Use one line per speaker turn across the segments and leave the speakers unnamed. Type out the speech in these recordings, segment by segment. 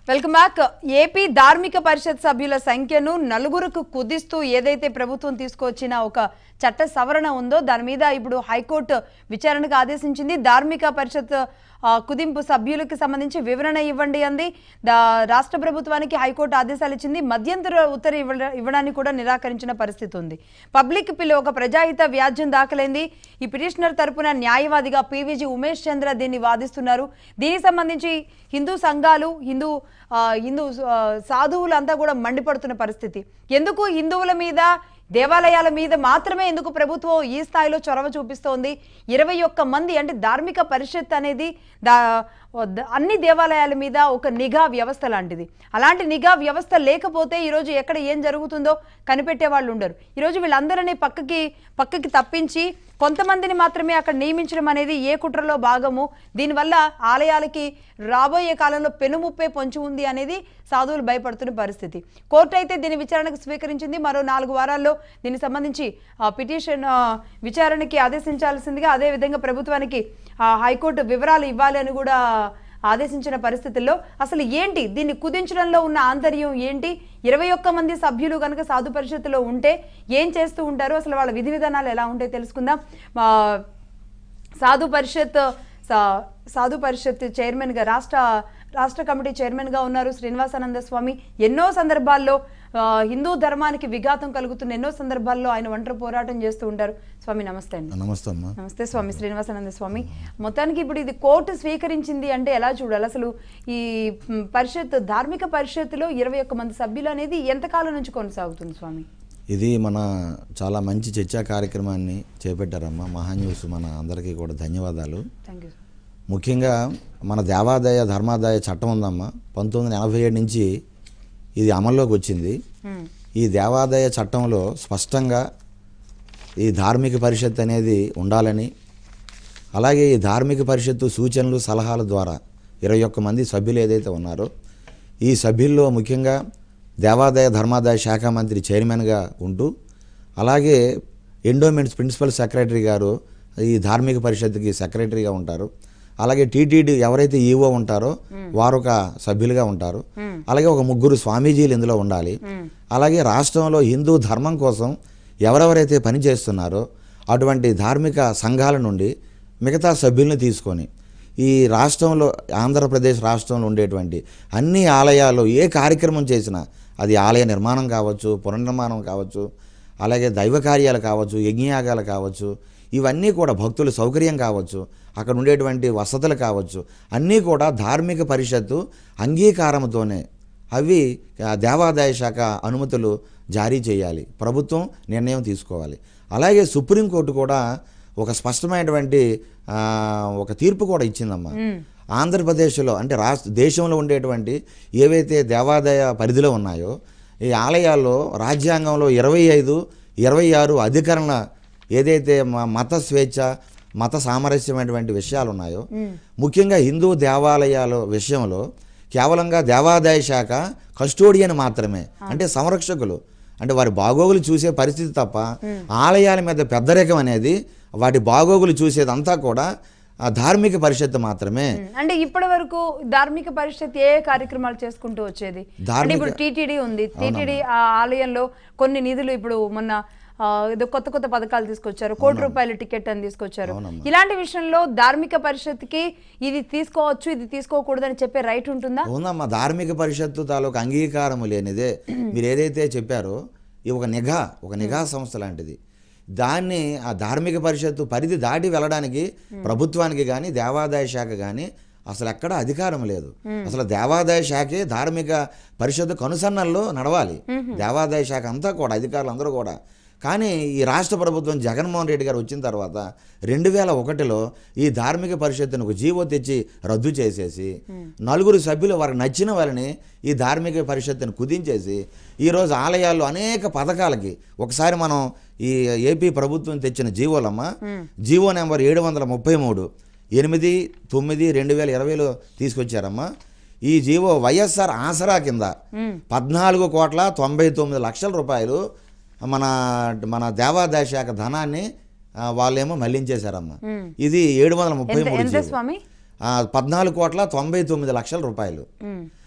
Welcome back AP ధార్మిక పరిషత్ సభ్యుల సంఖ్యను నలుగురుకు కుదిస్తూ ఏదైతే ప్రభుత్వం తీసుకొచ్చిన ఒక చట్ట సవరణ ఉందో దాని మీద ఇప్పుడు హైకోర్టు విచారణకు ఆదేశించింది ధార్మిక పరిషత్ ఆ, కుదింపు సభ్యులకు సంబంధించి వివరణ ఇవ్వండి అంది దా రాష్ట్ర ప్రభుత్వానికి హైకోర్టు ఆదేశాలు ఇచ్చింది మధ్యంతర ఉత్తర్వు ఇవ్వ ఇవ్వడానికి కూడా నిరాకరించిన పరిస్థితి ఉంది పబ్లిక్ పిల్లి ఒక ప్రజాహిత వ్యాజ్యం దాఖలైంది ఈ పిటిషనర్ తరపున న్యాయవాదిగా పీవీజీ ఉమేష్ చంద్ర దీన్ని వాదిస్తున్నారు దీనికి సంబంధించి హిందూ సంఘాలు హిందూ ఆ, హిందూ ఆ, సాధువులంతా కూడా మండిపడుతున్న పరిస్థితి ఎందుకు హిందువుల మీద దేవాలయాల మీద మాత్రమే ఎందుకు ప్రభుత్వం ఈ స్థాయిలో చొరవ చూపిస్తోంది ఇరవై ఒక్క మంది అంటే ధార్మిక పరిషత్ అనేది దా ద- అన్ని దేవాలయాల మీద ఒక నిఘా వ్యవస్థ లాంటిది అలాంటి నిఘా వ్యవస్థ లేకపోతే ఈరోజు ఎక్కడ ఏం జరుగుతుందో కనిపెట్టే వాళ్ళు ఉండరు ఈరోజు వీళ్ళందరినీ పక్కకి పక్కకి తప్పించి కొంతమందిని మాత్రమే అక్కడ నియమించడం అనేది ఏ కుట్రలో భాగము దీనివల్ల ఆలయాలకి రాబోయే కాలంలో పెనుముప్పే పొంచి ఉంది అనేది సాధువులు భయపడుతున్న పరిస్థితి కోర్టు అయితే దీని విచారణకు స్వీకరించింది మరో నాలుగు వారాల్లో దీనికి సంబంధించి ఆ, పిటిషన్ ఆ, విచారణకి ఆదేశించాల్సిందిగా అదేవిధంగా ప్రభుత్వానికి ఆ, హైకోర్టు వివరాలు ఇవ్వాలి అని కూడా ఆదేశించిన పరిస్థితుల్లో అసలు ఏంటి దీన్ని కుదించడంలో ఉన్న ఆంతర్యం ఏంటి ఇరవై ఒక్క మంది సభ్యులు కనుక సాధు పరిషత్తులో ఉంటే ఏం చేస్తూ ఉంటారు అసలు వాళ్ళ విధి విధానాలు ఎలా ఉంటాయి తెలుసుకుందాం ఆ, సాధు పరిషత్ సా- సాధు పరిషత్ చైర్మన్గా రాష్ట్ర రాష్ట్ర కమిటీ చైర్మన్గా ఉన్నారు శ్రీనివాసానంద స్వామి ఎన్నో సందర్భాల్లో ఆ, హిందూ ధర్మానికి విఘాతం కలుగుతున్న ఎన్నో సందర్భాల్లో ఆయన ఒంటరి పోరాటం చేస్తూ ఉంటారు స్వామి నమస్తే అండి
నమస్తే అమ్మా
నమస్తే స్వామి శ్రీనివాసానంద స్వామి మొత్తానికి ఇప్పుడు ఇది కోర్టు స్వీకరించింది అంటే ఎలా చూడాలి అసలు ఈ మ్, పరిషత్ ధార్మిక పరిషత్తులో ఇరవై ఒక్క మంది సభ్యులు అనేది ఎంతకాలం నుంచి కొనసాగుతుంది స్వామి
ఇది మన చాలా మంచి చర్చా కార్యక్రమాన్ని చేపట్టారమ్మా మహాన్యూస్ మన అందరికీ కూడా ధన్యవాదాలు
థ్యాంక్ యూ
ముఖ్యంగా మన దేవాదాయ ధర్మాదాయ చట్టం ఉందమ్మా పంతొమ్మిది వందల ఎనభై ఏడు నుంచి ఇది అమల్లోకి వచ్చింది ఈ దేవాదాయ చట్టంలో స్పష్టంగా ఈ ధార్మిక పరిషత్ అనేది ఉండాలని అలాగే ఈ ధార్మిక పరిషత్తు సూచనలు సలహాల ద్వారా ఇరవై ఒక్క మంది సభ్యులు ఏదైతే ఉన్నారో ఈ సభ్యుల్లో ముఖ్యంగా దేవాదాయ ధర్మాదాయ శాఖ మంత్రి చైర్మన్గా ఉంటూ అలాగే ఎండోమెంట్స్ ప్రిన్సిపల్ సెక్రటరీ గారు ఈ ధార్మిక పరిషత్తుకి సెక్రటరీగా ఉంటారు అలాగే టీటీడీ ఎవరైతే ఈవో ఉంటారో వారు ఒక సభ్యులుగా ఉంటారు అలాగే ఒక ముగ్గురు స్వామీజీలు ఇందులో ఉండాలి అలాగే రాష్ట్రంలో హిందూ ధర్మం కోసం ఎవరెవరైతే పనిచేస్తున్నారో అటువంటి ధార్మిక సంఘాల నుండి మిగతా సభ్యుల్ని తీసుకొని ఈ రాష్ట్రంలో ఆంధ్రప్రదేశ్ రాష్ట్రంలో ఉండేటువంటి అన్ని ఆలయాల్లో ఏ కార్యక్రమం చేసినా అది ఆలయ నిర్మాణం కావచ్చు పునర్నిర్మాణం కావచ్చు అలాగే దైవ కార్యాలు కావచ్చు యజ్ఞయాగాలు కావచ్చు ఇవన్నీ కూడా భక్తుల సౌకర్యం కావచ్చు అక్కడ ఉండేటువంటి వసతులు కావచ్చు అన్నీ కూడా ధార్మిక పరిషత్తు అంగీకారంతోనే అవి ఆ, దేవాదాయ శాఖ అనుమతులు జారీ చేయాలి ప్రభుత్వం నిర్ణయం తీసుకోవాలి అలాగే సుప్రీంకోర్టు కూడా ఒక స్పష్టమైనటువంటి ఆ, ఒక తీర్పు కూడా ఇచ్చిందమ్మా ఆంధ్రప్రదేశ్లో అంటే రాష్ట్ర దేశంలో ఉండేటువంటి ఏవైతే దేవాదాయ పరిధిలో ఉన్నాయో ఈ ఆలయాల్లో రాజ్యాంగంలో ఇరవై ఐదు ఇరవై ఆరు అధికరణ ఏదైతే మ- మత స్వేచ్ఛ మత సామరస్యమైనటువంటి విషయాలు ఉన్నాయో ముఖ్యంగా హిందూ దేవాలయాల విషయంలో కేవలంగా దేవాదాయ శాఖ కస్టోడియన్ మాత్రమే అంటే సంరక్షకులు అంటే వారి బాగోగులు చూసే పరిస్థితి తప్ప ఆలయాల మీద పెద్దరికం అనేది వాటి బాగోగులు చూసేదంతా కూడా ఆ ధార్మిక పరిషత్తు మాత్రమే
అంటే ఇప్పటి వరకు ధార్మిక పరిషత్ ఏ కార్యక్రమాలు చేసుకుంటూ వచ్చేది అంటే
ధార్మిక-
ఇప్పుడు టీటీడీ ఉంది టీటీడీ ఆ ఆలయంలో కొన్ని నిధులు ఇప్పుడు మొన్న ఆ, ఏదో కొత్త కొత్త పథకాలు తీసుకొచ్చారు కోటి రూపాయల టికెట్ అని తీసుకొచ్చారు ఇలాంటి విషయంలో ధార్మిక పరిషత్కి ఇది తీసుకోవచ్చు ఇది తీసుకోకూడదని చెప్పే రైట్ ఉంటుందా
ఉందమ్మా ధార్మిక పరిషత్తు తాలూకు అంగీకారం లేనిదే మీరు ఏదైతే చెప్పారో ఇది ఒక నిఘా ఒక నిఘా సంస్థ లాంటిది దాన్ని ఆ ధార్మిక పరిషత్తు పరిధి దాటి వెళ్ళడానికి ప్రభుత్వానికి కానీ దేవాదాయ శాఖ కానీ అసలు ఎక్కడ అధికారం లేదు అసలు దేవాదాయ శాఖే ధార్మిక పరిషత్తు కనుసన్నల్లో నడవాలి దేవాదాయ శాఖ అంతా కూడా అధికారులు అందరూ కూడా కానీ ఈ రాష్ట్ర ప్రభుత్వం జగన్మోహన్ రెడ్డి గారు వచ్చిన తర్వాత రెండు వేల ఒకటిలో ఈ ధార్మిక పరిషత్తును ఒక జీవో తెచ్చి రద్దు చేసేసి నలుగురు సభ్యులు వారికి నచ్చిన వాళ్ళని ఈ ధార్మిక పరిషత్తును కుదించేసి ఈరోజు ఆలయాల్లో అనేక పథకాలకి ఒకసారి మనం ఈ ఏపీ ప్రభుత్వం తెచ్చిన జీవోలమ్మ జీవో నెంబర్ ఏడు వందల ముప్పై మూడు ఎనిమిది తొమ్మిది రెండు వేల ఇరవైలో తీసుకొచ్చారమ్మా ఈ జీవో వైఎస్ఆర్ ఆసరా కింద పద్నాలుగు కోట్ల తొంభై తొమ్మిది లక్షల రూపాయలు మన మన దేవాదాయ శాఖ ధనాన్ని ఆ, వాళ్ళేమో మళ్లించేశారమ్మా ఇది ఏడు వందల ముప్పై
ఎంత
మూడు
ఎంత
జీవో.
స్వామి
ఆ, పద్నాలుగు కోట్ల తొంభై తొమ్మిది లక్షల రూపాయలు
ఉమ్.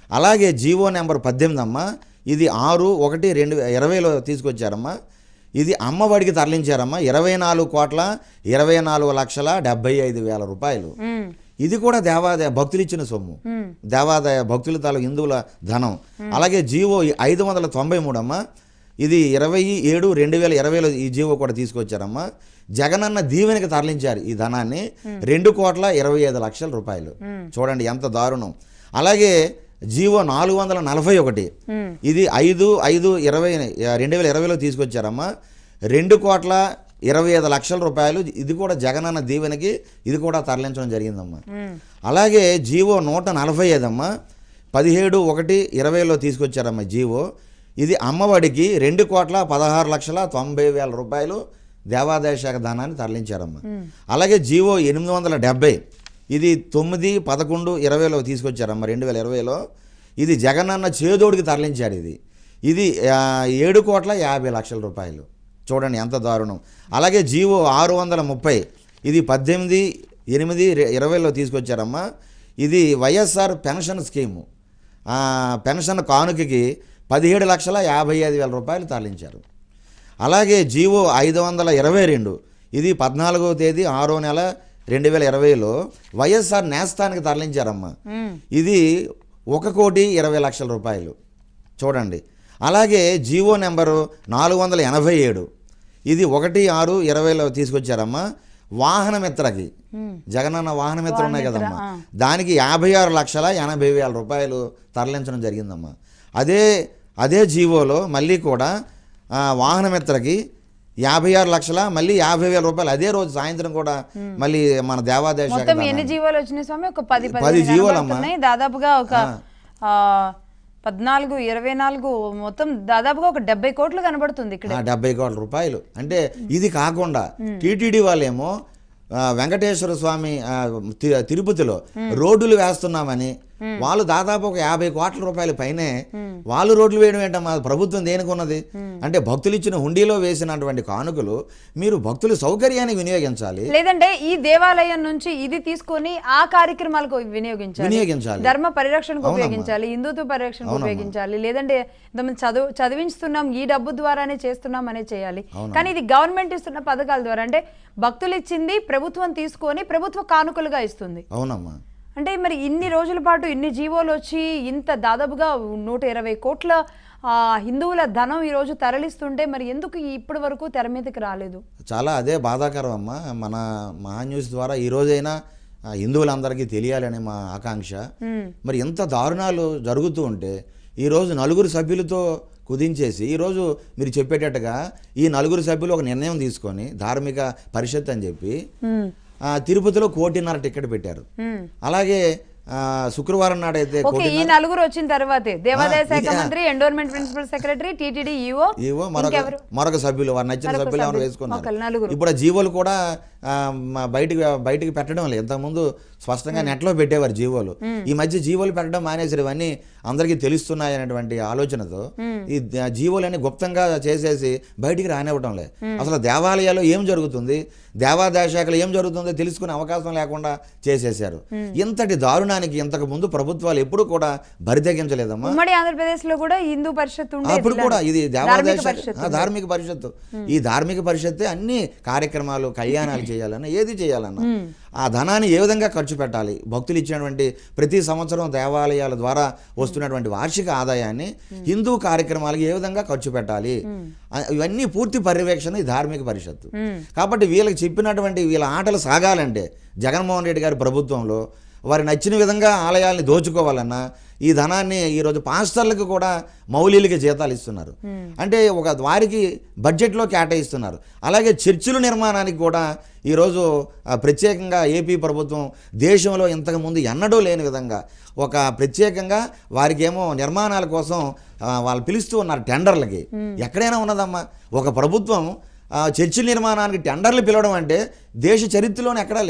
అలాగే జీవో నెంబర్ పద్దెనిమిది అమ్మ ఇది ఆరు ఒకటి రెండు ఇరవైలో తీసుకొచ్చారమ్మా ఇది అమ్మఒడికి తరలించారమ్మా ఇరవై నాలుగు కోట్ల ఇరవై నాలుగు లక్షల డెబ్బై ఐదు వేల రూపాయలు
ఉమ్,
ఇది కూడా దేవాదాయ భక్తులు ఇచ్చిన సొమ్ము
ఉమ్,
దేవాదాయ భక్తుల తాలూ హిందువుల ధనం అలాగే జీవో ఐదు వందల తొంభై మూడు అమ్మ ఇది ఇరవై ఏడు రెండు వేల ఇరవైలో ఈ జీవో కూడా తీసుకొచ్చారమ్మా జగనన్న దీవెనకి తరలించారు ఈ ధనాన్ని రెండు కోట్ల ఇరవై ఐదు లక్షల రూపాయలు చూడండి ఎంత దారుణం అలాగే జీవో నాలుగు వందల నలభై ఒకటి
ఉమ్,
ఇది ఐదు ఐదు ఇరవై రెండు వేల ఇరవైలో తీసుకొచ్చారమ్మా రెండు కోట్ల ఇరవై ఐదు లక్షల రూపాయలు ఇది కూడా జగనన్న దీవెనకి ఇది కూడా తరలించడం జరిగిందమ్మా
ఉమ్,
అలాగే జీవో నూట నలభై ఐదు అమ్మ పదిహేడు ఒకటి ఇరవైలో తీసుకొచ్చారమ్మ జీవో ఇది అమ్మఒడికి రెండు కోట్ల పదహారు లక్షల తొంభై వేల రూపాయలు దేవాదాయ శాఖ ధనాన్ని తరలించారమ్మ అలాగే జీవో ఎనిమిది వందల డెబ్బై ఇది తొమ్మిది పదకొండు ఇరవైలో తీసుకొచ్చారమ్మ రెండు వేల ఇరవైలో ఇది జగనన్న చేదోడికి తరలించారు ఇది ఇది ఆ, ఏడు కోట్ల యాభై లక్షల రూపాయలు చూడండి ఎంత దారుణం అలాగే జీవో ఆరు వందల ముప్పై ఇది పద్దెనిమిది ఎనిమిది రె- ఇరవైలో తీసుకొచ్చారమ్మా ఇది వైఎస్ఆర్ పెన్షన్ స్కీము ఆ, పెన్షన్ కానుకకి పదిహేడు లక్షల యాభై ఐదు వేల రూపాయలు తరలించారు అలాగే జీవో ఐదు వందల ఇరవై రెండు ఇది పద్నాలుగవ తేదీ ఆరో నెల రెండు వేల ఇరవైలో వైఎస్ఆర్ నేస్తానికి తరలించారమ్మా
ఉమ్,
ఇది ఒక కోటి ఇరవై లక్షల రూపాయలు చూడండి అలాగే జీవో నెంబరు నాలుగు వందల ఎనభై ఏడు ఇది ఒకటి ఆరు ఇరవైలో తీసుకొచ్చారమ్మా వాహనమిత్రకి
ఉమ్,
జగనన్న వాహనమిత్ర ఉన్నాయి
వాహనమిత్ర,
కదమ్మా
ఆ.
దానికి యాభై ఆరు లక్షల ఎనభై వేల రూపాయలు తరలించడం జరిగిందమ్మా అదే అదే జీవోలో మళ్ళీ కూడా ఆ, వాహనమిత్రకి యాభై ఆరు లక్షల మళ్ళీ యాభై వేల రూపాయలు అదే రోజు సాయంత్రం కూడా మళ్ళీ మన దేవాదాయ శాఖ
మొత్తం ఎన్ని
ధనాన్ని-
జీవోలు వచ్చినాయి స్వామి ఒక పది
పది
పదిహేను
జీవోలమ్మా.
కనబడుతున్నాయి. దాదాపుగా ఒక ఆ, పద్నాలుగు ఇరవై నాలుగు మొత్తం దాదాపుగా ఒక డెబ్బై కోట్లు కనబడుతుంది ఇక్కడ
ఆ, డెబ్బై కోట్ల రూపాయలు అంటే ఇది కాకుండా టీటీడీ వాళ్ళేమో ఆ, వెంకటేశ్వర స్వామి ఆ, తి- తిరుపతిలో రోడ్డులు వేస్తున్నామని వాళ్ళు దాదాపు ఒక యాభై కోట్ల రూపాయల పైనే వాళ్ళు రోడ్లు వేయడం ఏంటమ్మా ప్రభుత్వం దేనికి ఉన్నది అంటే భక్తులు ఇచ్చిన హుండీలో వేసినటువంటి కానుకలు మీరు భక్తుల సౌకర్యాన్ని వినియోగించాలి
లేదంటే ఈ దేవాలయం నుంచి ఇది తీసుకొని ఆ కార్యక్రమాలకు వినియోగించాలి
వినియోగించాలి.
ధర్మ పరిరక్షణకు
అవునమ్మా.
ఉపయోగించాలి హిందుత్వ పరిరక్షణకు
అవునమ్మా.
ఉపయోగించాలి లేదంటే ఇంతమంది చదువు చదివిస్తున్నాం ఈ డబ్బు ద్వారానే చేస్తున్నాం అనే చేయాలి
అవునమ్మా.
కానీ ఇది గవర్నమెంట్ ఇస్తున్న పథకాల ద్వారా అంటే భక్తులు ఇచ్చింది ప్రభుత్వం తీసుకొని ప్రభుత్వ కానుకలుగా ఇస్తుంది
అవునమ్మా
అంటే మరి ఇన్ని రోజుల పాటు ఇన్ని జీవోలు వచ్చి ఇంత దాదాపుగా నూట ఇరవై కోట్ల ఆ, హిందువుల ధనం ఈ రోజు తరలిస్తుంటే మరి ఎందుకు ఇప్పటి వరకు తెర మీదకి రాలేదు
చాలా అదే బాధాకరం అమ్మా మన మహా న్యూస్ ద్వారా ఈ రోజైనా ఆ, హిందువులందరికీ తెలియాలని మా ఆకాంక్ష
ఉమ్,
మరి ఎంత దారుణాలు జరుగుతూ ఉంటే ఈరోజు నలుగురు సభ్యులతో కుదించేసి ఈరోజు మీరు చెప్పేటట్టుగా ఈ నలుగురు సభ్యులు ఒక నిర్ణయం తీసుకొని ధార్మిక పరిషత్ అని చెప్పి
ఉమ్,
ఆ, తిరుపతిలో కోటిన్నర టికెట్ పెట్టారు
ఉమ్.
అలాగే ఆ, శుక్రవారం నాడైతే
ఓకే ఈ
కోటిన్నర
నలుగురు వచ్చిన తర్వాతే దేవాదాయ
ఆ,
శాఖ
ఇది-
మంత్రి endowment principal secretary TTD EO
AO మరొక
ఇంకెవరు
మరొక సభ్యులు వారు నచ్చిన
మరొక
సభ్యులు ఎవరు
సభ్యులు.
వేసుకున్నారు
ఒకళ్ళు నలుగురు.
ఇప్పుడు ఆ జీవోలు కూడా ఆ, మా బయటికి బయటికి పెట్టడం లేదు ఇంతకుముందు స్పష్టంగా నెట్లో పెట్టేవారు జీవోలు ఈ మధ్య జీవోలు పెట్టడం మానేసారు ఇవన్నీ అందరికీ తెలుస్తున్నాయి అనేటువంటి ఆలోచనతో ఈ ద- జీవోలన్నీ గుప్తంగా చేసేసి బయటికి రానివ్వటం లేదు అసలు దేవాలయాల్లో ఏం జరుగుతుంది దేవాదాయ శాఖలో ఏం జరుగుతుందో తెలుసుకునే అవకాశం లేకుండా చేసేశారు ఇంతటి దారుణానికి ఇంతకు ముందు ప్రభుత్వాలు ఎప్పుడు కూడా బరితెగించలేదమ్మా
ఉమ్మడి ఆంధ్రప్రదేశ్ లో కూడా హిందూ పరిషత్ ఉండేది
అప్పుడు
ఇలా.
కూడా ఇది దేవాదాయ
ధార్మిక
శాఖ-
పరిషత్
ఆ, ధార్మిక పరిషత్తు ఈ ధార్మిక పరిషత్తే అన్ని కార్యక్రమాలు కళ్యాణాలు చేయాలన్నా ఏది చేయాలన్నా ఆ ధనాన్ని ఏ విధంగా ఖర్చు పెట్టాలి భక్తులు ఇచ్చినటువంటి ప్రతి సంవత్సరం దేవాలయాల ద్వారా వస్తున్నటువంటి వార్షిక ఆదాయాన్ని హిందూ కార్యక్రమాలకు ఏ విధంగా ఖర్చు పెట్టాలి ఆ, ఇవన్నీ పూర్తి పర్యవేక్షణ ఈ ధార్మిక పరిషత్తు
ఉమ్,
కాబట్టి వీళ్ళకి చెప్పినటువంటి వీళ్ళ ఆటలు సాగాలంటే జగన్మోహన్ రెడ్డి గారి ప్రభుత్వంలో వారి నచ్చిన విధంగా ఆలయాల్ని దోచుకోవాలన్నా ఈ ధనాన్ని ఈరోజు పాస్టర్లకు కూడా మౌలీలకి జీతాలు ఇస్తున్నారు అంటే ఒక వారికి బడ్జెట్లో కేటాయిస్తున్నారు అలాగే చర్చిల నిర్మాణానికి కూడా ఈరోజు ఆ, ప్రత్యేకంగా ఏపీ ప్రభుత్వం దేశంలో ఇంతకుముందు ఎన్నడూ లేని విధంగా ఒక ప్రత్యేకంగా వారికేమో నిర్మాణాల కోసం ఆ, వాళ్ళు పిలుస్తూ ఉన్నారు టెండర్లకి ఎక్కడైనా ఉన్నదమ్మా ఒక ప్రభుత్వం ఆ, చర్చిల నిర్మాణానికి టెండర్లు పిలవడం అంటే దేశ చరిత్రలోనే ఎక్కడా లేదు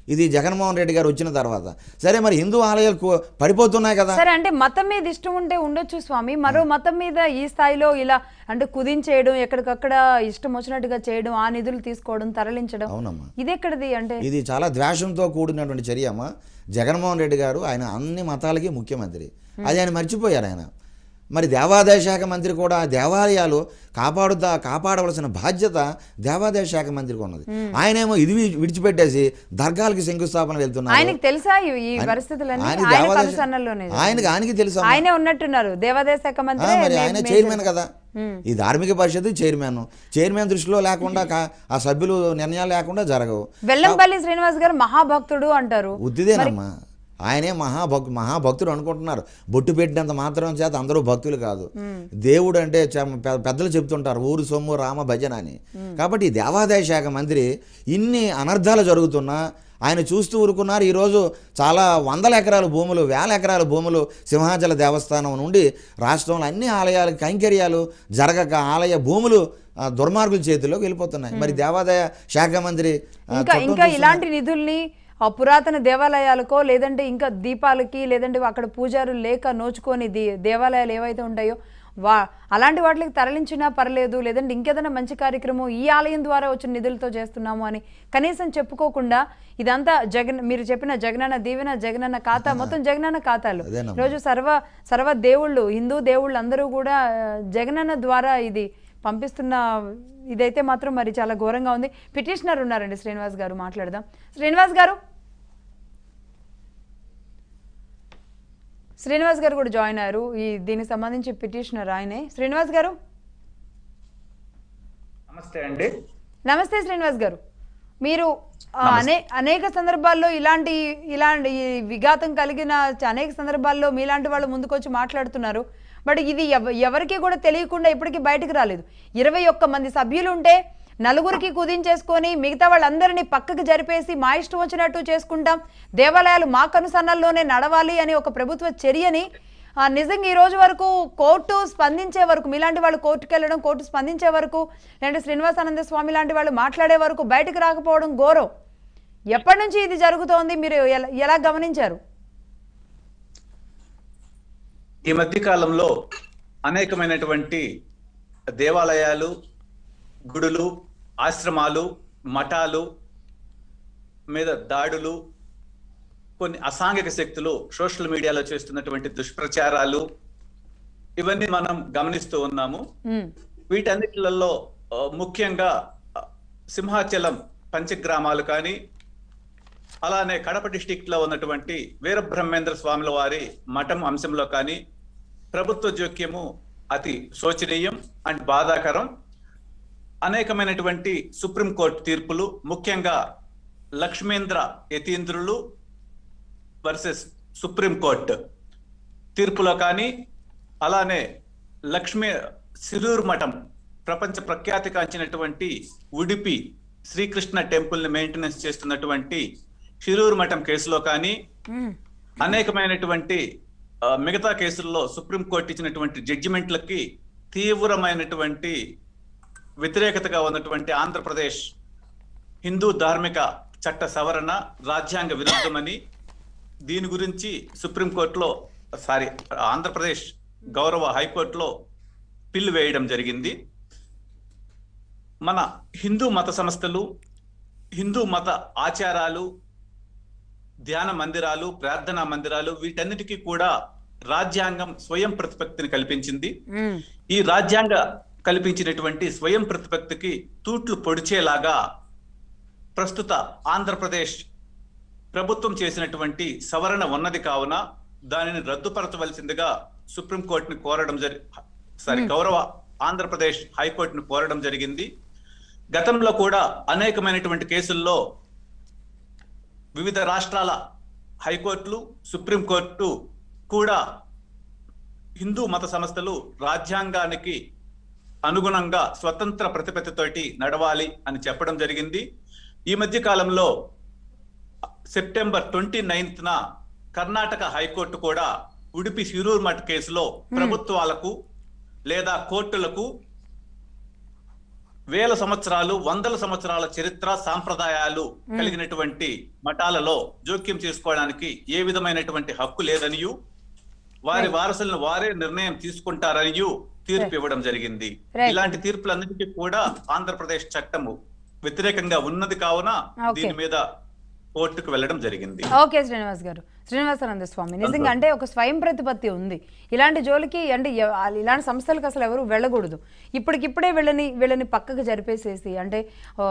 ఇది జగన్మోహన్ రెడ్డి గారు వచ్చిన తర్వాత సరే మరి హిందూ ఆలయాలు కూ- పడిపోతున్నాయి కదా
సరే అంటే మతం మీద ఇష్టం ఉంటే ఉండొచ్చు స్వామి మరో మతం మీద ఈ స్థాయిలో ఇలా అంటే కుదించేయడం ఎక్కడికక్కడ ఇష్టం వచ్చినట్టుగా చేయడం ఆ నిధులు తీసుకోవడం తరలించడం
అవునమ్మా
ఇది ఎక్కడిది అంటే
ఇది చాలా ద్వేషంతో కూడినటువంటి చర్య అమ్మ జగన్మోహన్ రెడ్డి గారు ఆయన అన్ని మతాలకి ముఖ్యమంత్రి అది ఆయన మర్చిపోయారు ఆయన మరి దేవాదాయ శాఖ మంత్రి కూడా ఆ దేవాలయాలు కాపాడుతా కాపాడవలసిన బాధ్యత దేవాదాయ శాఖ మంత్రికి ఉన్నది ఆయనేమో ఇది వి- విడిచిపెట్టేసి దర్గాలకి శంకుస్థాపన వెళ్తున్నారు
ఆయనకి తెలుసా ఈ- ఈ
ఆయన-
పరిస్థితులన్నీ
ఆయన
ఆయన
దేవాదాయ-
కనుసన్నల్లోనే
ఆయనకి ఆయనకి తెలుసు అమ్మ.
ఆయనే ఉన్నట్టున్నారు దేవాదాయ శాఖ
ఆ,
మంత్రి
మరి ఆయన చైర్మన్ కదా ఈ ధార్మిక పరిషత్ చైర్మన్ చైర్మన్ దృష్టిలో లేకుండా కా- ఆ సభ్యులు నిర్ణయాలు లేకుండా జరగవు
వెల్లంపల్లి శ్రీనివాస్ గారు మహాభక్తుడు అంటారు
ఉద్దిదేనమ్మా ఆయనే మహాభక్ మహాభక్తుడు అనుకుంటున్నారు బొట్టు పెట్టినంత మాత్రం చేత అందరూ భక్తులు కాదు దేవుడు అంటే చ- పె- పెద్దలు చెప్తుంటారు ఊరు సొమ్ము రామ భజన అని కాబట్టి ఈ దేవాదాయ శాఖ మంత్రి ఇన్ని అనర్థాలు జరుగుతున్నా ఆయన చూస్తూ ఊరుకున్నారు ఈరోజు చాలా వందల ఎకరాల భూములు వేల ఎకరాల భూములు సింహాచల దేవస్థానం నుండి రాష్ట్రంలో అన్ని ఆలయాలు కైంకర్యాలు జరగక ఆలయ భూములు ఆ, దుర్మార్గుల చేతిలోకి వెళ్ళిపోతున్నాయి మరి దేవాదాయ శాఖ మంత్రి ఆ,
ఇంకా
చట్టం
ఇంకా
చూస్తున్నారు.
ఇలాంటి నిధుల్ని ఆ పురాతన దేవాలయాలకో లేదంటే ఇంకా దీపాలకి లేదంటే అక్కడ పూజారులు లేక నోచుకొని ది దేవాలయాలు ఏవైతే ఉంటాయో వా అలాంటి వాటికి తరలించినా పర్లేదు లేదంటే ఇంకేదైనా మంచి కార్యక్రమం ఈ ఆలయం ద్వారా వచ్చిన నిధులతో చేస్తున్నాము అని కనీసం చెప్పుకోకుండా ఇదంతా జగన్ మీరు చెప్పిన జగనన్న దీవెన జగనన్న ఖాతా మొత్తం జగనన్న ఖాతాలు
అదేనమ్మా.
ఈరోజు సర్వ సర్వ దేవుళ్ళు హిందూ దేవుళ్ళు అందరూ కూడా ఆ, జగనన్న ద్వారా ఇది పంపిస్తున్న ఇదైతే మాత్రం మరి చాలా ఘోరంగా ఉంది పిటిషనర్ ఉన్నారండి శ్రీనివాస్ గారు మాట్లాడదాం శ్రీనివాస్ గారు శ్రీనివాస్ గారు కూడా జాయిన్ అయ్యారు ఈ దీనికి సంబంధించి పిటిషనర్ ఆయనే శ్రీనివాస్ గారు
నమస్తే అండి
నమస్తే శ్రీనివాస్ గారు మీరు ఆ, అనే అనేక సందర్భాల్లో ఇలాంటి ఇలాంటి ఈ విఘాతం కలిగిన చ- అనేక సందర్భాల్లో మీలాంటి వాళ్ళు ముందుకొచ్చి మాట్లాడుతున్నారు బట్ ఇది ఎవ- ఎవరికీ కూడా తెలియకుండా ఇప్పటికీ బయటకు రాలేదు ఇరవై ఒక్క మంది సభ్యులు ఉంటే నలుగురికి కుదించేసుకొని మిగతా వాళ్ళందరినీ పక్కకు జరిపేసి మా ఇష్టం వచ్చినట్టు చేసుకుంటాం దేవాలయాలు మా కనుసన్నల్లోనే నడవాలి అని ఒక ప్రభుత్వ చర్యని ఆ, నిజంగా ఈ రోజు వరకు కోర్టు స్పందించే వరకు మీలాంటి వాళ్ళు కోర్టుకు వెళ్ళడం కోర్టు స్పందించే వరకు లేదంటే శ్రీనివాసానంద స్వామి లాంటి వాళ్ళు మాట్లాడే వరకు బయటకు రాకపోవడం ఘోరం ఎప్పటి నుంచి ఇది జరుగుతోంది మీరు ఎలా ఎలా గమనించారు
ఈ మధ్య కాలంలో అనేకమైనటువంటి దేవాలయాలు గుడులు ఆశ్రమాలు మఠాలు మీద దాడులు కొన్ని అసాంఘిక శక్తులు సోషల్ మీడియాలో చేస్తున్నటువంటి దుష్ప్రచారాలు ఇవన్నీ మనం గమనిస్తూ ఉన్నాము
ఉమ్,
వీటన్నిటిలలో ఆ, ముఖ్యంగా ఆ, సింహాచలం పంచగ్రామాలు కానీ అలానే కడప డిస్టిక్ లో ఉన్నటువంటి వీరబ్రహ్మేంద్ర స్వాముల వారి మఠం అంశంలో కానీ ప్రభుత్వ జోక్యము అతి శోచనీయం అండ్ బాధాకరం అనేకమైనటువంటి సుప్రీంకోర్టు తీర్పులు ముఖ్యంగా లక్ష్మేంద్ర యతీంద్రులు వర్సెస్ సుప్రీంకోర్టు తీర్పులో కానీ అలానే లక్ష్మీ సిరూర్ మఠం ప్రపంచ ప్రఖ్యాతి కాంచినటువంటి ఉడిపి శ్రీకృష్ణ టెంపుల్ ని మెయింటెనెన్స్ చేస్తున్నటువంటి షిరూర్ మఠం కేసులో కానీ
ఉమ్,
అనేకమైనటువంటి ఆ, మిగతా కేసుల్లో సుప్రీంకోర్టు ఇచ్చినటువంటి జడ్జిమెంట్లకి తీవ్రమైనటువంటి వ్యతిరేకతగా ఉన్నటువంటి ఆంధ్రప్రదేశ్ హిందూ ధార్మిక చట్ట సవరణ రాజ్యాంగ విరుద్ధమని దీని గురించి సుప్రీంకోర్టులో సారీ ఆంధ్రప్రదేశ్ గౌరవ హైకోర్టులో పిల్లు వేయడం జరిగింది మన హిందూ మత సంస్థలు హిందూ మత ఆచారాలు ధ్యాన మందిరాలు ప్రార్థనా మందిరాలు వీటన్నిటికీ కూడా రాజ్యాంగం స్వయం ప్రతిపత్తిని కల్పించింది
ఉమ్,
ఈ రాజ్యాంగ కల్పించినటువంటి స్వయం ప్రతిపత్తికి తూట్లు పొడిచేలాగా ప్రస్తుత ఆంధ్రప్రదేశ్ ప్రభుత్వం చేసినటువంటి సవరణ ఉన్నది కావున దానిని రద్దుపరచవలసిందిగా సుప్రీంకోర్టుని కోరడం జరి సారీ గౌరవ ఆంధ్రప్రదేశ్ హైకోర్టును కోరడం జరిగింది గతంలో కూడా అనేకమైనటువంటి కేసుల్లో వివిధ రాష్ట్రాల హైకోర్టులు సుప్రీంకోర్టు కూడా హిందూ మత సంస్థలు రాజ్యాంగానికి అనుగుణంగా స్వతంత్ర ప్రతిపత్తితోటి నడవాలి అని చెప్పడం జరిగింది ఈ మధ్య కాలంలో సెప్టెంబర్ ట్వంటీ నైన్త్న కర్ణాటక హైకోర్టు కూడా ఉడిపి శిరూర్ మఠ్ కేసులో ప్రభుత్వాలకు లేదా కోర్టులకు వేల సంవత్సరాలు వందల సంవత్సరాల చరిత్ర సాంప్రదాయాలు కలిగినటువంటి మఠాలలో జోక్యం చేసుకోవడానికి ఏ విధమైనటువంటి హక్కు లేదనియు వారి వారసులను వారే నిర్ణయం తీసుకుంటారనియు తీర్పు ఇవ్వడం జరిగింది
Right.
ఇలాంటి తీర్పులన్నిటికీ కూడా ఆంధ్రప్రదేశ్ చట్టము వ్యతిరేకంగా ఉన్నది కావున
Okay.
దీని మీద కోర్టుకు వెళ్ళడం జరిగింది
ఓకే శ్రీనివాస్ గారు శ్రీనివాసానంద స్వామి నిజంగా అంటే ఒక స్వయం ప్రతిపత్తి ఉంది ఇలాంటి జోలికి అంటే ఎవ- ఆ- ఇలాంటి సంస్థలకు అసలు ఎవరు వెళ్ళకూడదు ఇప్పటికిప్పుడే వీళ్ళని వీళ్ళని పక్కకు జరిపేసేసి అంటే ఆ,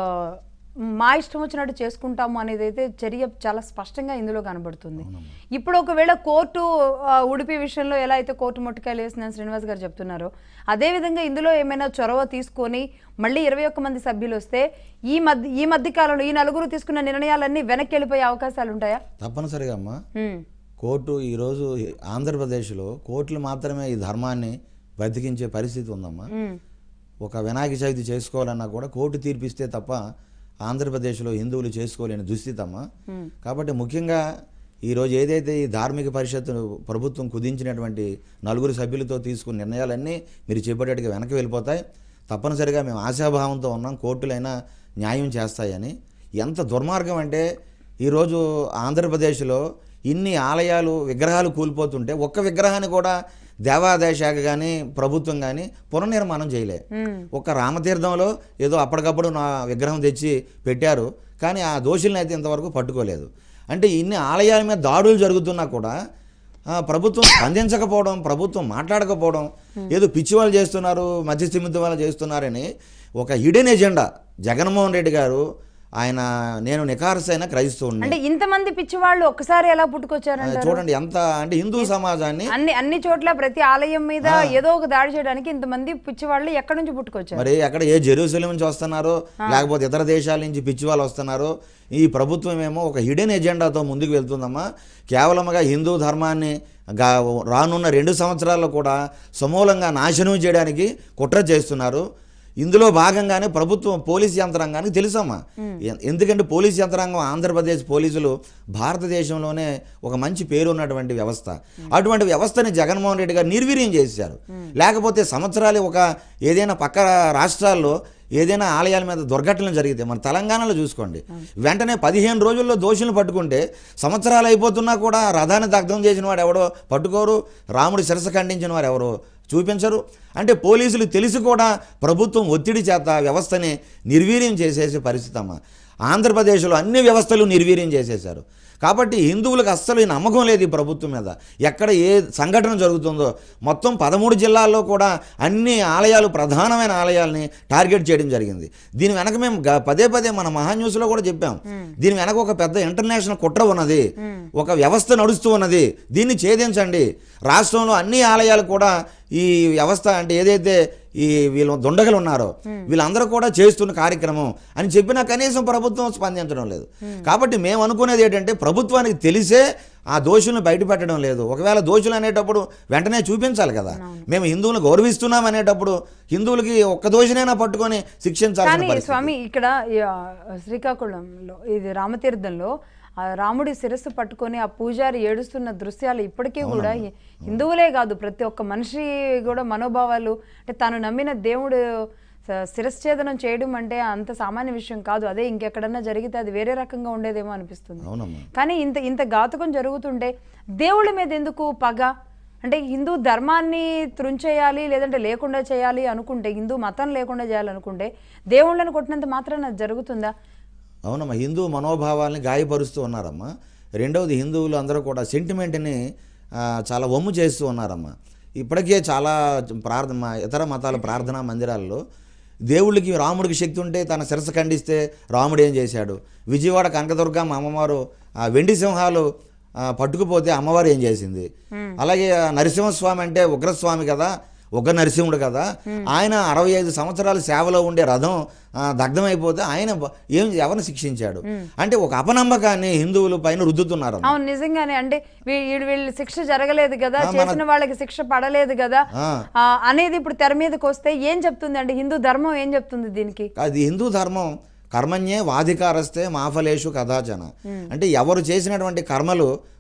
మా ఇష్టం వచ్చినట్టు చేసుకుంటాము అనేది అయితే చర్య చాలా స్పష్టంగా ఇందులో కనబడుతుంది ఇప్పుడు ఒకవేళ కోర్టు ఆ, ఉడిపి విషయంలో ఎలా అయితే కోర్టు మొట్టికాయలు వేసిందని శ్రీనివాస్ గారు చెప్తున్నారో అదేవిధంగా ఇందులో ఏమైనా చొరవ తీసుకొని మళ్ళీ ఇరవై ఒక్క మంది సభ్యులు వస్తే ఈ మధ్య ఈ మధ్య కాలంలో ఈ నలుగురు తీసుకున్న నిర్ణయాలన్నీ వెనక్కి వెళ్ళిపోయే అవకాశాలు ఉంటాయా
తప్పనిసరిగా అమ్మా
ఉమ్,
కోర్టు ఈరోజు ఆంధ్రప్రదేశ్లో కోర్టులు మాత్రమే ఈ ధర్మాన్ని బతికించే పరిస్థితి ఉందమ్మా
ఉమ్,
ఒక వినాయక చవితి చేసుకోవాలన్నా కూడా కోర్టు తీర్పిస్తే తప్ప ఆంధ్రప్రదేశ్లో హిందువులు చేసుకోలేని దుస్థితి అమ్మా
ఉమ్.
కాబట్టి ముఖ్యంగా ఈరోజు ఏదైతే ఈ ధార్మిక పరిషత్తు ప్రభుత్వం కుదించినటువంటి నలుగురు సభ్యులతో తీసుకున్న నిర్ణయాలన్నీ మీరు చెప్పేటట్టుగా వెనక్కి వెళ్ళిపోతాయి తప్పనిసరిగా మేము ఆశాభావంతో ఉన్నాం కోర్టులైనా న్యాయం చేస్తాయని ఎంత దుర్మార్గం అంటే ఈరోజు ఆంధ్రప్రదేశ్లో ఇన్ని ఆలయాలు విగ్రహాలు కూలిపోతుంటే ఒక్క విగ్రహాన్ని కూడా దేవాదాయ శాఖ కానీ ప్రభుత్వం కానీ పునర్నిర్మాణం చేయలే
ఉమ్.
ఒక రామతీర్థంలో ఏదో అప్పటికప్పుడు నా విగ్రహం తెచ్చి పెట్టారు కానీ ఆ దోషుల్ని అయితే ఇంతవరకు పట్టుకోలేదు అంటే ఇన్ని ఆలయాల మీద దాడులు జరుగుతున్నా కూడా ఆ, ప్రభుత్వం స్పందించకపోవడం ప్రభుత్వం మాట్లాడకపోవడం ఏదో పిచ్చి వాళ్ళు చేస్తున్నారు మధ్యస్థిమిత వాళ్ళు చేస్తున్నారని ఒక హిడెన్ ఎజెండా జగన్మోహన్ రెడ్డి గారు ఆయన నేను నికారసైన క్రైస్తవుడిని
అంటే ఇంతమంది పిచ్చి వాళ్ళు ఒక్కసారి ఎలా
ఆ,
పుట్టుకొచ్చారంటారు
చూడండి ఎంత అంటే హిందూ సమాజాన్ని
అన్ని అన్ని చోట్ల ప్రతి ఆలయం మీద ఏదో ఒక దాడి చేయడానికి ఇంతమంది పిచ్చి వాళ్ళు ఎక్కడి నుంచి పుట్టుకొచ్చారు
మరి అక్కడ ఏ జెరూసలేం నుంచి వస్తున్నారో లేకపోతే ఇతర దేశాల నుంచి పిచ్చి వాళ్ళు వస్తున్నారో ఈ ప్రభుత్వం ఏమో ఒక హిడెన్ ఎజెండాతో ముందుకు వెళ్తుందమ్మా కేవలంగా హిందూ ధర్మాన్ని గా- రానున్న రెండు సంవత్సరాల్లో కూడా సమూలంగా నాశనం చేయడానికి కుట్ర చేస్తున్నారు ఇందులో భాగంగానే ప్రభుత్వం పోలీస్ యంత్రాంగానికి తెలుసమ్మా ఎ- ఎందుకంటే పోలీస్ యంత్రాంగం ఆంధ్రప్రదేశ్ పోలీసులు భారతదేశంలోనే ఒక మంచి పేరు ఉన్నటువంటి వ్యవస్థ అటువంటి వ్యవస్థని జగన్మోహన్ రెడ్డి గారు నిర్వీర్యం చేశారు లేకపోతే సంవత్సరాలు ఒక ఏదైనా పక్క రాష్ట్రాల్లో ఏదైనా ఆలయాల మీద దుర్ఘటనలు జరిగితే మన తెలంగాణలో చూసుకోండి వెంటనే పదిహేను రోజుల్లో దోషులను పట్టుకుంటే సంవత్సరాలు అయిపోతున్నా కూడా రథాన్ని దగ్ధం చేసిన వాడు ఎవడో పట్టుకోరు రాముడి శిరస ఖండించిన వారు ఎవరో చూపించరు అంటే పోలీసులు తెలిసి కూడా ప్రభుత్వం ఒత్తిడి చేత వ్యవస్థని నిర్వీర్యం చేసేసే పరిస్థితి అమ్మ ఆంధ్రప్రదేశ్లో అన్ని వ్యవస్థలు నిర్వీర్యం చేసేశారు కాబట్టి హిందువులకు అస్సలు ఈ నమ్మకం లేదు ఈ ప్రభుత్వం మీద ఎక్కడ ఏ సంఘటన జరుగుతుందో మొత్తం పదమూడు జిల్లాల్లో కూడా అన్ని ఆలయాలు ప్రధానమైన ఆలయాల్ని టార్గెట్ చేయడం జరిగింది దీని వెనక మేము గ- పదే పదే మన మహా న్యూస్లో కూడా చెప్పాం దీని వెనక ఒక పెద్ద ఇంటర్నేషనల్ కుట్ర ఉన్నది ఒక వ్యవస్థ నడుస్తూ ఉన్నది దీన్ని ఛేదించండి రాష్ట్రంలో అన్ని ఆలయాలు కూడా ఈ వ్యవస్థ అంటే ఏదైతే ఈ వీళ్ళు దుండగలు ఉన్నారో వీళ్ళందరూ కూడా చేస్తున్న కార్యక్రమం అని చెప్పినా కనీసం ప్రభుత్వం స్పందించడం లేదు కాబట్టి మేము అనుకునేది ఏంటంటే ప్రభుత్వానికి తెలిసే ఆ దోషులను బయటపెట్టడం లేదు ఒకవేళ దోషులు అనేటప్పుడు వెంటనే చూపించాలి కదా మేము హిందువులను గౌరవిస్తున్నాం అనేటప్పుడు హిందువులకి ఒక్క దోషినైనా పట్టుకొని శిక్షించాల్సిన
కానీ
పరిస్థితి
స్వామి ఇక్కడ ఈ, ఆ, శ్రీకాకుళంలో ఇది రామతీర్థంలో ఆ రాముడి శిరస్సు పట్టుకొని ఆ పూజారి ఏడుస్తున్న దృశ్యాలు ఇప్పటికీ కూడా హి- హిందువులే కాదు ప్రతి ఒక్క మనిషి కూడా మనోభావాలు అంటే తాను నమ్మిన దేవుడు స- శిరశ్ఛేదనం చేయడం అంటే అంత సామాన్య విషయం కాదు అదే ఇంకెక్కడన్నా జరిగితే అది వేరే రకంగా ఉండేదేమో అనిపిస్తుంది
అవునమ్మా
కానీ ఇంత ఇంత ఘాతుకం జరుగుతుంటే దేవుళ్ళ మీద ఎందుకు పగ అంటే హిందూ ధర్మాన్ని త్రుంచేయాలి లేదంటే లేకుండా చేయాలి అనుకుంటే హిందూ మతం లేకుండా చేయాలనుకుంటే దేవుళ్ళని కొట్టినంత మాత్రాన అది జరుగుతుందా
అవునమ్మా హిందూ మనోభావాల్ని గాయపరుస్తూ ఉన్నారమ్మా రెండవది హిందువులు అందరూ కూడా సెంటిమెంట్ని ఆ, చాలా వమ్ము చేస్తూ ఉన్నారమ్మా ఇప్పటికే చాలా ప్రార్థన మా ఇతర మతాల ప్రార్థనా మందిరాల్లో దేవుళ్ళకి రాముడికి శక్తి ఉంటే తన శిరస ఖండిస్తే రాముడు ఏం చేశాడు విజయవాడ కనకదుర్గమ్మ అమ్మవారు ఆ వెండి సింహాలు ఆ, పట్టుకుపోతే అమ్మవారు ఏం చేసింది అలాగే ఆ నరసింహస్వామి అంటే ఉగ్రస్వామి కదా ఉగ్ర నరసింహుడు కదా ఆయన అరవై ఐదు సంవత్సరాలు సేవలో ఉండే రథం ఆ, దగ్ధమైపోతే ఆయన బ- ఏం ఎవరిని శిక్షించాడు అంటే ఒక అపనమ్మకాన్ని హిందువుల పైన రుద్దుతున్నారు
అవును నిజంగానే అంటే వీ- వీళ్ళు వీళ్ళు శిక్ష జరగలేదు కదా
ఆ, మన-
చేసిన వాళ్ళకి శిక్ష పడలేదు కదా
ఆ.
ఆ, అనేది ఇప్పుడు తెర మీదకి వస్తే ఏం చెప్తుంది అంటే హిందూ ధర్మం ఏం చెప్తుంది దీనికి
అది హిందూ ధర్మం కర్మణ్యే వాధికారస్తే మాఫలేషు కథాచన అంటే ఎవరు చేసినటువంటి కర్మలు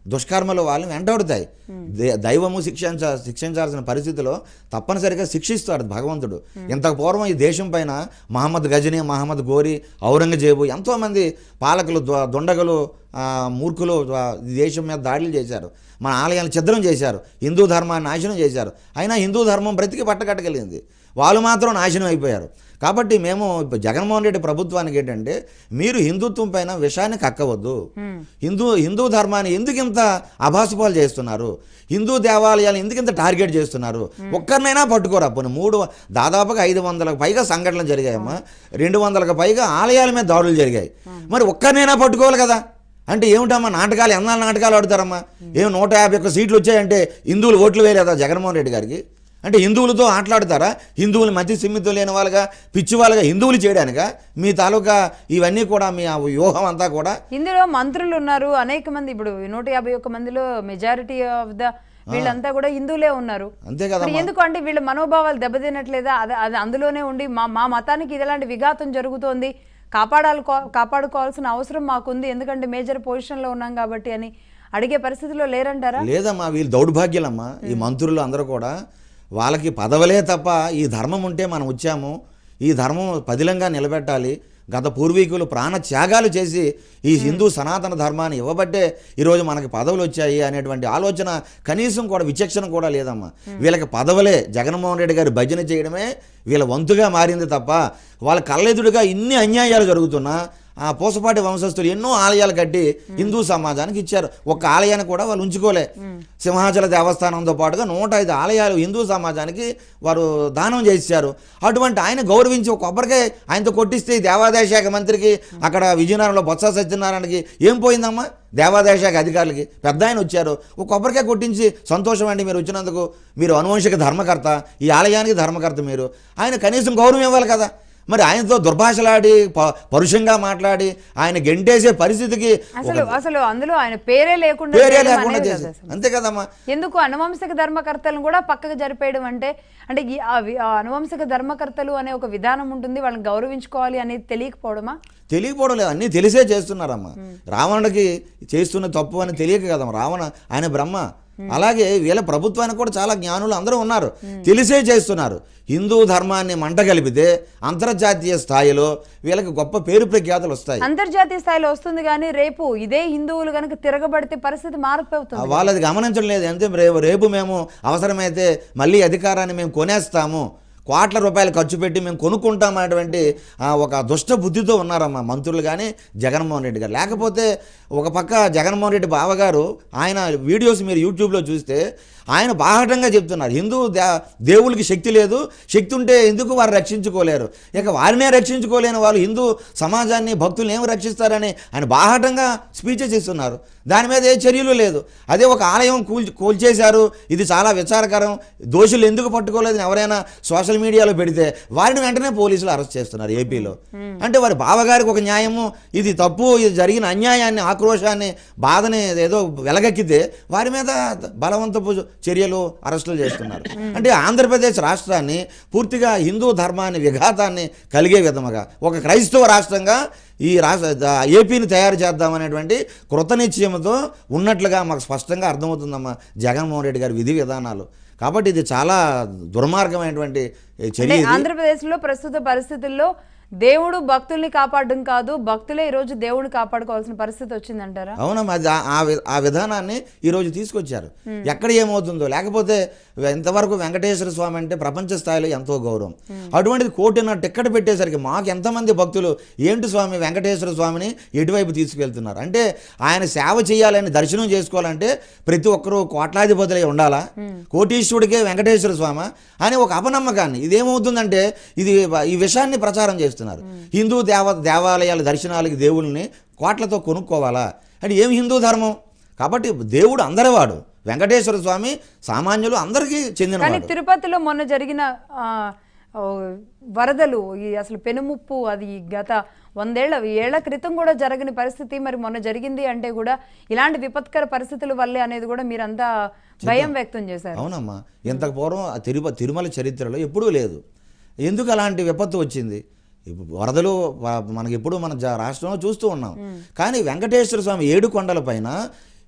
దుష్కర్మలు వాళ్ళని వెంటాడుతాయి దే- దైవము శిక్షించ శిక్షించాల్సిన పరిస్థితిలో తప్పనిసరిగా శిక్షిస్తాడు భగవంతుడు ఇంతకు పూర్వం ఈ దేశం పైన మహమ్మద్ గజనీ మహమ్మద్ గోరి ఔరంగజేబు ఎంతోమంది పాలకులు ద- దుండగులు ఆ, మూర్ఖులు ఆ, ఈ దేశం మీద దాడులు చేశారు మన ఆలయాలను ఛిద్రం చేశారు హిందూ ధర్మాన్ని నాశనం చేశారు అయినా హిందూ ధర్మం బ్రతికి పట్టకట్టగలిగింది వాళ్ళు మాత్రం నాశనం అయిపోయారు కాబట్టి మేము ఇప్పుడు జగన్మోహన్ రెడ్డి ప్రభుత్వానికి ఏంటంటే మీరు హిందుత్వం పైన విషయాన్ని కక్కవద్దు హిందూ హిందూ ధర్మాన్ని ఎందుకు ఇంత అభాసుపాలు చేస్తున్నారు హిందూ దేవాలయాలు ఎందుకు ఇంత టార్గెట్ చేస్తున్నారు ఒక్కరినైనా పట్టుకోరా పోనీ మూడు దాదాపుగా ఐదు వందలకు పైగా సంఘటనలు జరిగాయమ్మా రెండు వందలకు పైగా ఆలయాల మీద దాడులు జరిగాయి మరి ఒక్కరినైనా పట్టుకోవాలి కదా అంటే ఏమిటమ్మా నాటకాలు ఎన్నాళ్ళు నాటకాలు ఆడతారమ్మా ఏం నూట యాభై ఒక్క సీట్లు వచ్చాయంటే హిందువులు ఓట్లు వేయలేదా జగన్మోహన్ రెడ్డి గారికి అంటే హిందువులతో ఆటలాడతారా హిందువులు మధ్య సిమ్మితో లేని వాళ్ళగా పిచ్చి వాళ్ళగా హిందువులు చేయడానిక మీ తాలూకా ఇవన్నీ కూడా మీ ఆ వ్యూహం అంతా కూడా
ఇందులో మంత్రులు ఉన్నారు అనేక మంది ఇప్పుడు నూట యాభై ఒక్క మందిలో మెజారిటీ ఆఫ్ ద వీళ్ళంతా కూడా హిందువులే ఉన్నారు
అంతే
మరి
కదమ్మా
ఎందుకు అంటే వీళ్ళ మనోభావాలు దెబ్బతినట్లేదా అది అది అందులోనే ఉండి మా మా మతానికి ఇలాంటి విఘాతం జరుగుతోంది కాపాడాలి కాపాడుకోవాల్సిన అవసరం మాకుంది ఎందుకంటే మేజర్ పొజిషన్లో ఉన్నాం కాబట్టి అని అడిగే పరిస్థితిలో లేరంటారా
లేదమ్మా వీళ్ళు దౌర్భాగ్యులమ్మా ఈ మంత్రులు అందరూ కూడా వాళ్ళకి పదవులే తప్ప ఈ ధర్మం ఉంటే మనం వచ్చాము ఈ ధర్మం పదిలంగా నిలబెట్టాలి గత పూర్వీకులు ప్రాణ త్యాగాలు చేసి ఈ హిందూ సనాతన ధర్మాన్ని ఇవ్వబట్టే ఈరోజు మనకి పదవులు వచ్చాయి అనేటువంటి ఆలోచన కనీసం కూడా విచక్షణ కూడా లేదమ్మా వీళ్ళకి పదవులే జగన్మోహన్ రెడ్డి గారి భజన చేయడమే వీళ్ళ వంతుగా మారింది తప్ప వాళ్ళ కళ్ళెదురుగా ఇన్ని అన్యాయాలు జరుగుతున్నా ఆ పూసపాటి వంశస్థులు ఎన్నో ఆలయాలు కట్టి హిందూ సమాజానికి ఇచ్చారు ఒక్క ఆలయాన్ని కూడా వాళ్ళు ఉంచుకోలే సింహాచల దేవస్థానంతో పాటుగా నూట ఐదు ఆలయాలు హిందూ సమాజానికి వారు దానం చేశారు అటువంటి ఆయన గౌరవించి ఒక కొబ్బరికాయ ఆయనతో కొట్టిస్తే ఈ దేవాదాయ శాఖ మంత్రికి అక్కడ విజయనగరంలో బొత్స సత్యనారాయణకి ఏం పోయిందమ్మా దేవాదాయ శాఖ అధికారులకి పెద్ద ఆయన వచ్చారు ఒక కొబ్బరికాయ కొట్టించి సంతోషం అండి మీరు వచ్చినందుకు మీరు అనువంశిక ధర్మకర్త ఈ ఆలయానికి ధర్మకర్త మీరు ఆయన కనీసం గౌరవం ఇవ్వాలి కదా మరి ఆయనతో దుర్భాషలాడి ప- పరుషంగా మాట్లాడి ఆయన గెంటేసే పరిస్థితికి
అసలు అసలు అందులో ఆయన పేరే లేకుండా
పేరే
చేయడం
లేకుండా
అనేది
చేసి
కదా అసలు.
అంతే కదమ్మా
ఎందుకు అనువంశిక ధర్మకర్తలను కూడా పక్కకు జరిపేయడం అంటే అంటే ఈ ఆ వి- ఆ అనువంశిక ధర్మకర్తలు అనే ఒక విధానం ఉంటుంది వాళ్ళని గౌరవించుకోవాలి అనేది తెలియకపోవడమా
తెలియకపోవడం లేదు అన్నీ తెలిసే చేస్తున్నారమ్మా రావణుడికి చేస్తున్న తప్పు అని తెలియక కదమ్మా రావణ ఆయన బ్రహ్మ అలాగే వీళ్ళ ప్రభుత్వానికి కూడా చాలా జ్ఞానులు అందరూ ఉన్నారు తెలిసే చేస్తున్నారు హిందూ ధర్మాన్ని మంట కలిపితే అంతర్జాతీయ స్థాయిలో వీళ్ళకి గొప్ప పేరు ప్రఖ్యాతులు వస్తాయి
అంతర్జాతీయ స్థాయిలో వస్తుంది కానీ రేపు ఇదే హిందువులు కనుక తిరగబడితే పరిస్థితి మారిపోతుంది
వాళ్ళది గమనించడం లేదు అంతే రేపు రేపు మేము అవసరమైతే మళ్ళీ అధికారాన్ని మేము కొనేస్తాము కోట్ల రూపాయలు ఖర్చు పెట్టి మేము కొనుక్కుంటాం అనేటువంటి ఆ, ఒక దుష్ట బుద్ధితో ఉన్నారమ్మా మంత్రులు కానీ జగన్మోహన్ రెడ్డి గారు లేకపోతే ఒక పక్క జగన్మోహన్ రెడ్డి బావగారు ఆయన వీడియోస్ మీరు యూట్యూబ్లో చూస్తే ఆయన బాహటంగా చెప్తున్నారు హిందూ దే దేవుళ్ళకి శక్తి లేదు శక్తి ఉంటే ఎందుకు వారు రక్షించుకోలేరు ఇక వారినే రక్షించుకోలేని వాళ్ళు హిందూ సమాజాన్ని భక్తులను ఏమి రక్షిస్తారని ఆయన బాహటంగా స్పీచెస్ ఇస్తున్నారు దాని మీద ఏ చర్యలు లేదు అదే ఒక ఆలయం కూల్ కూల్చేశారు ఇది చాలా విచారకరం దోషులు ఎందుకు పట్టుకోలేదని ఎవరైనా సోషల్ మీడియాలో పెడితే వారిని వెంటనే పోలీసులు అరెస్ట్ చేస్తున్నారు ఏపీలో అంటే వారి బావగారికి ఒక న్యాయము ఇది తప్పు ఇది జరిగిన అన్యాయాన్ని ఆక్రోశాన్ని బాధని ఏదో వెలగెక్కితే వారి మీద బలవంతపు చర్యలు అరెస్టులు చేస్తున్నారు అంటే ఆంధ్రప్రదేశ్ రాష్ట్రాన్ని పూర్తిగా హిందూ ధర్మాన్ని విఘాతాన్ని కలిగే విధముగా ఒక క్రైస్తవ రాష్ట్రంగా ఈ రాష్ట్ర ద- ఏపీని తయారు చేద్దామనేటువంటి కృతనిశ్చయంతో ఉన్నట్లుగా మాకు స్పష్టంగా అర్థమవుతుందమ్మా జగన్మోహన్ రెడ్డి గారి విధి విధానాలు కాబట్టి ఇది చాలా దుర్మార్గమైనటువంటి చర్య
అంటే
ఇది.
ఆంధ్రప్రదేశ్ లో ప్రస్తుత పరిస్థితుల్లో దేవుడు భక్తుల్ని కాపాడడం కాదు భక్తులే ఈ రోజు దేవుడిని కాపాడుకోవాల్సిన పరిస్థితి వచ్చిందంటారా
అవునమ్మా అది ఆ- ఆ వి- ఆ విధానాన్ని ఈరోజు తీసుకొచ్చారు ఎక్కడ ఏమవుతుందో లేకపోతే ఇంతవరకు వెంకటేశ్వర స్వామి అంటే ప్రపంచ స్థాయిలో ఎంతో గౌరవం అటువంటిది కోటిన్నర టిక్కెట్ పెట్టేసరికి మాకు ఎంతమంది భక్తులు ఏంటి స్వామి వెంకటేశ్వర స్వామిని ఎటువైపు తీసుకెళ్తున్నారు అంటే ఆయన సేవ చేయాలని దర్శనం చేసుకోవాలంటే ప్రతి ఒక్కరూ కోట్లాధిపతులై ఉండాలా కోటీశ్వరుడికే వెంకటేశ్వర స్వామి అని ఒక అపనమ్మకాన్ని ఇదేమవుతుందంటే ఇది ఈ విషయాన్ని ప్రచారం చేస్తున్నారు హిందూ దేవ దేవాలయాల దర్శనాలకి దేవుళ్ళని కోట్లతో కొనుక్కోవాలా అంటే ఏం హిందూ ధర్మం కాబట్టి దేవుడు అందరివాడు వెంకటేశ్వర స్వామి సామాన్యులు అందరికీ
కానీ
చెందినవాడు
తిరుపతిలో మొన్న జరిగిన ఆ, ఓ, వరదలు ఈ అసలు పెనుముప్పు అది గత వందేళ్ల ఏళ్ల క్రితం కూడా జరగని పరిస్థితి మరి మొన్న జరిగింది అంటే కూడా ఇలాంటి విపత్కర పరిస్థితుల వల్లే అనేది కూడా మీరంతా భయం వ్యక్తం చేశారు
అవునమ్మా ఇంతకు పూర్వం ఆ తిరుప తిరుమల చరిత్రలో ఎప్పుడూ లేదు ఎందుకు అలాంటి విపత్తు వచ్చింది ఇప్పుడు వరదలు వ- మనకి ఎప్పుడు మన జా- రాష్ట్రంలో చూస్తూ ఉన్నాం కానీ వెంకటేశ్వర స్వామి ఏడు కొండల పైన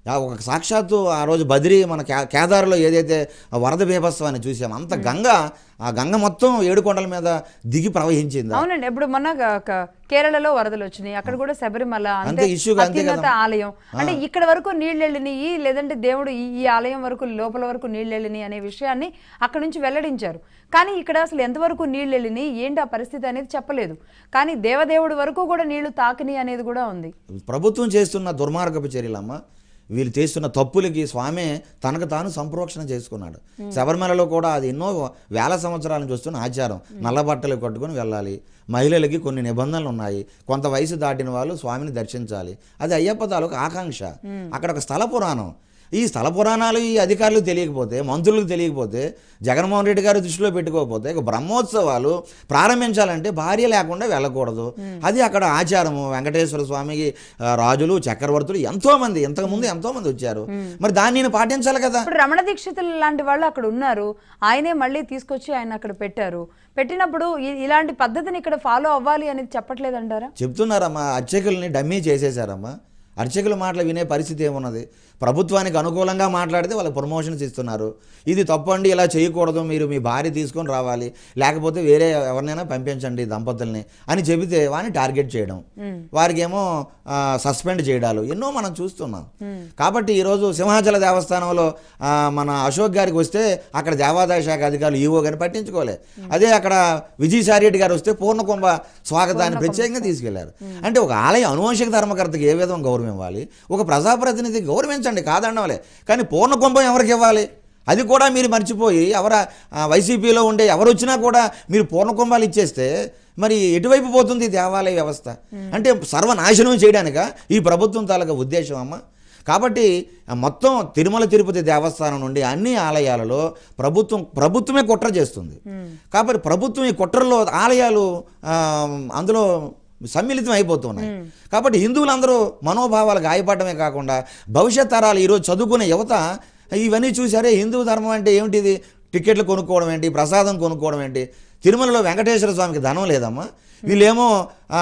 ఆ ఒక సాక్షాత్తు ఆ రోజు బద్రి మన కే- కేదార్లో ఏదైతే ఆ వరద బీభత్సవాన్ని చూసాం అంత గంగ ఆ గంగ మొత్తం ఏడుకొండల మీద దిగి ప్రవహించింది
అవునండి ఇప్పుడు మొన్న గ- క- కేరళలో వరదలు వచ్చినాయి అక్కడ కూడా శబరిమల
అంతే
అంతే
issue గా అంతే
అత్యున్నత
కదా.
ఆలయం అంటే ఇక్కడ వరకు నీళ్ళు వెళ్ళినాయి లేదంటే దేవుడు ఈ ఈ ఆలయం వరకు లోపల వరకు నీళ్ళు వెళ్ళినాయి అనే విషయాన్ని అక్కడ నుంచి వెల్లడించారు కానీ ఇక్కడ అసలు ఎంతవరకు నీళ్ళు వెళ్ళినాయి ఏంటి ఆ పరిస్థితి అనేది చెప్పలేదు కానీ దేవదేవుడి వరకు కూడా నీళ్లు తాకినాయి అనేది కూడా ఉంది
ప్రభుత్వం చేస్తున్న దుర్మార్గపు చర్యలమ్మ వీళ్ళు చేస్తున్న తప్పులకి స్వామి తనకు తాను సంప్రోక్షణ చేసుకున్నాడు శబరిమలలో కూడా అది ఎన్నో వేల సంవత్సరాల నుంచి వస్తున్న ఆచారం నల్ల బట్టలు కట్టుకొని వెళ్ళాలి మహిళలకి కొన్ని నిబంధనలు ఉన్నాయి కొంత వయసు దాటిన వాళ్ళు స్వామిని దర్శించాలి అది అయ్యప్ప తాలూకు ఆకాంక్ష అక్కడ ఒక స్థల పురాణం ఈ స్థల పురాణాలు ఈ అధికారులకు తెలియకపోతే మంత్రులకు తెలియకపోతే జగన్మోహన్ రెడ్డి గారు దృష్టిలో పెట్టుకోకపోతే ఇక బ్రహ్మోత్సవాలు ప్రారంభించాలంటే భార్య లేకుండా వెళ్ళకూడదు అది అక్కడ ఆచారము వెంకటేశ్వర స్వామికి ఆ, రాజులు చక్రవర్తులు ఎంతో మంది ఇంతకుముందు ఎంతో మంది వచ్చారు మరి దాన్ని నేను పాటించాలి కదా
ఇప్పుడు రమణ దీక్షితులు లాంటి వాళ్ళు అక్కడ ఉన్నారు ఆయనే మళ్ళీ తీసుకొచ్చి ఆయన అక్కడ పెట్టారు పెట్టినప్పుడు ఇ- ఇలాంటి పద్ధతిని ఇక్కడ ఫాలో అవ్వాలి అనేది చెప్పట్లేదంటారా
చెప్తున్నారమ్మా అర్చకుల్ని డమ్మీ చేసేశారమ్మా అర్చకుల మాటలు వినే పరిస్థితి ఏమున్నది ప్రభుత్వానికి అనుకూలంగా మాట్లాడితే వాళ్ళకి ప్రమోషన్స్ ఇస్తున్నారు ఇది తప్పండి ఇలా చేయకూడదు మీరు మీ భార్య తీసుకొని రావాలి లేకపోతే వేరే ఎవరినైనా పంపించండి దంపతుల్ని అని చెబితే వాడిని టార్గెట్ చేయడం వారికి ఏమో సస్పెండ్ చేయడాలు ఎన్నో మనం చూస్తున్నాం కాబట్టి ఈరోజు సింహాచల దేవస్థానంలో ఆ, మన అశోక్ గారికి వస్తే అక్కడ దేవాదాయ శాఖ అధికారులు ఈవో గారిని పట్టించుకోలే అదే అక్కడ విజయసాయి రెడ్డి గారు వస్తే పూర్ణకుంభ స్వాగతాన్ని ప్రత్యేకంగా తీసుకెళ్లారు అంటే ఒక ఆలయ అనువంశిక ధర్మకర్తకి ఏ విధంగా గౌరవం ఇవ్వాలి ఒక ప్రజాప్రతినిధి గౌరవించండి కాదనవలే కానీ పూర్ణకుంభం ఎవరికి ఇవ్వాలి అది కూడా మీరు మర్చిపోయి ఎవర ఆ, వైసీపీలో ఉండే ఎవరు వచ్చినా కూడా మీరు పూర్ణకుంభాలు ఇచ్చేస్తే మరి ఎటువైపు పోతుంది ఈ దేవాలయ వ్యవస్థ అంటే సర్వనాశనం చేయడానిక ఈ ప్రభుత్వం తాలూకా ఉద్దేశం అమ్మ కాబట్టి ఆ మొత్తం తిరుమల తిరుపతి దేవస్థానం నుండి అన్ని ఆలయాలలో ప్రభుత్వం ప్రభుత్వమే కుట్ర చేస్తుంది కాబట్టి ప్రభుత్వం ఈ కుట్రలో ఆలయాలు ఆ, అందులో సమ్మిళితం అయిపోతున్నాయి కాబట్టి హిందువులందరూ మనోభావాలు గాయపడమే కాకుండా భవిష్యత్ తరాలు ఈరోజు చదువుకునే యువత ఇవన్నీ చూసారే హిందూ ధర్మం అంటే ఏమిటిది టికెట్లు కొనుక్కోవడం ఏంటి ప్రసాదం కొనుక్కోవడం ఏంటి తిరుమలలో వెంకటేశ్వర స్వామికి ధనం లేదమ్మా వీళ్ళేమో ఆ,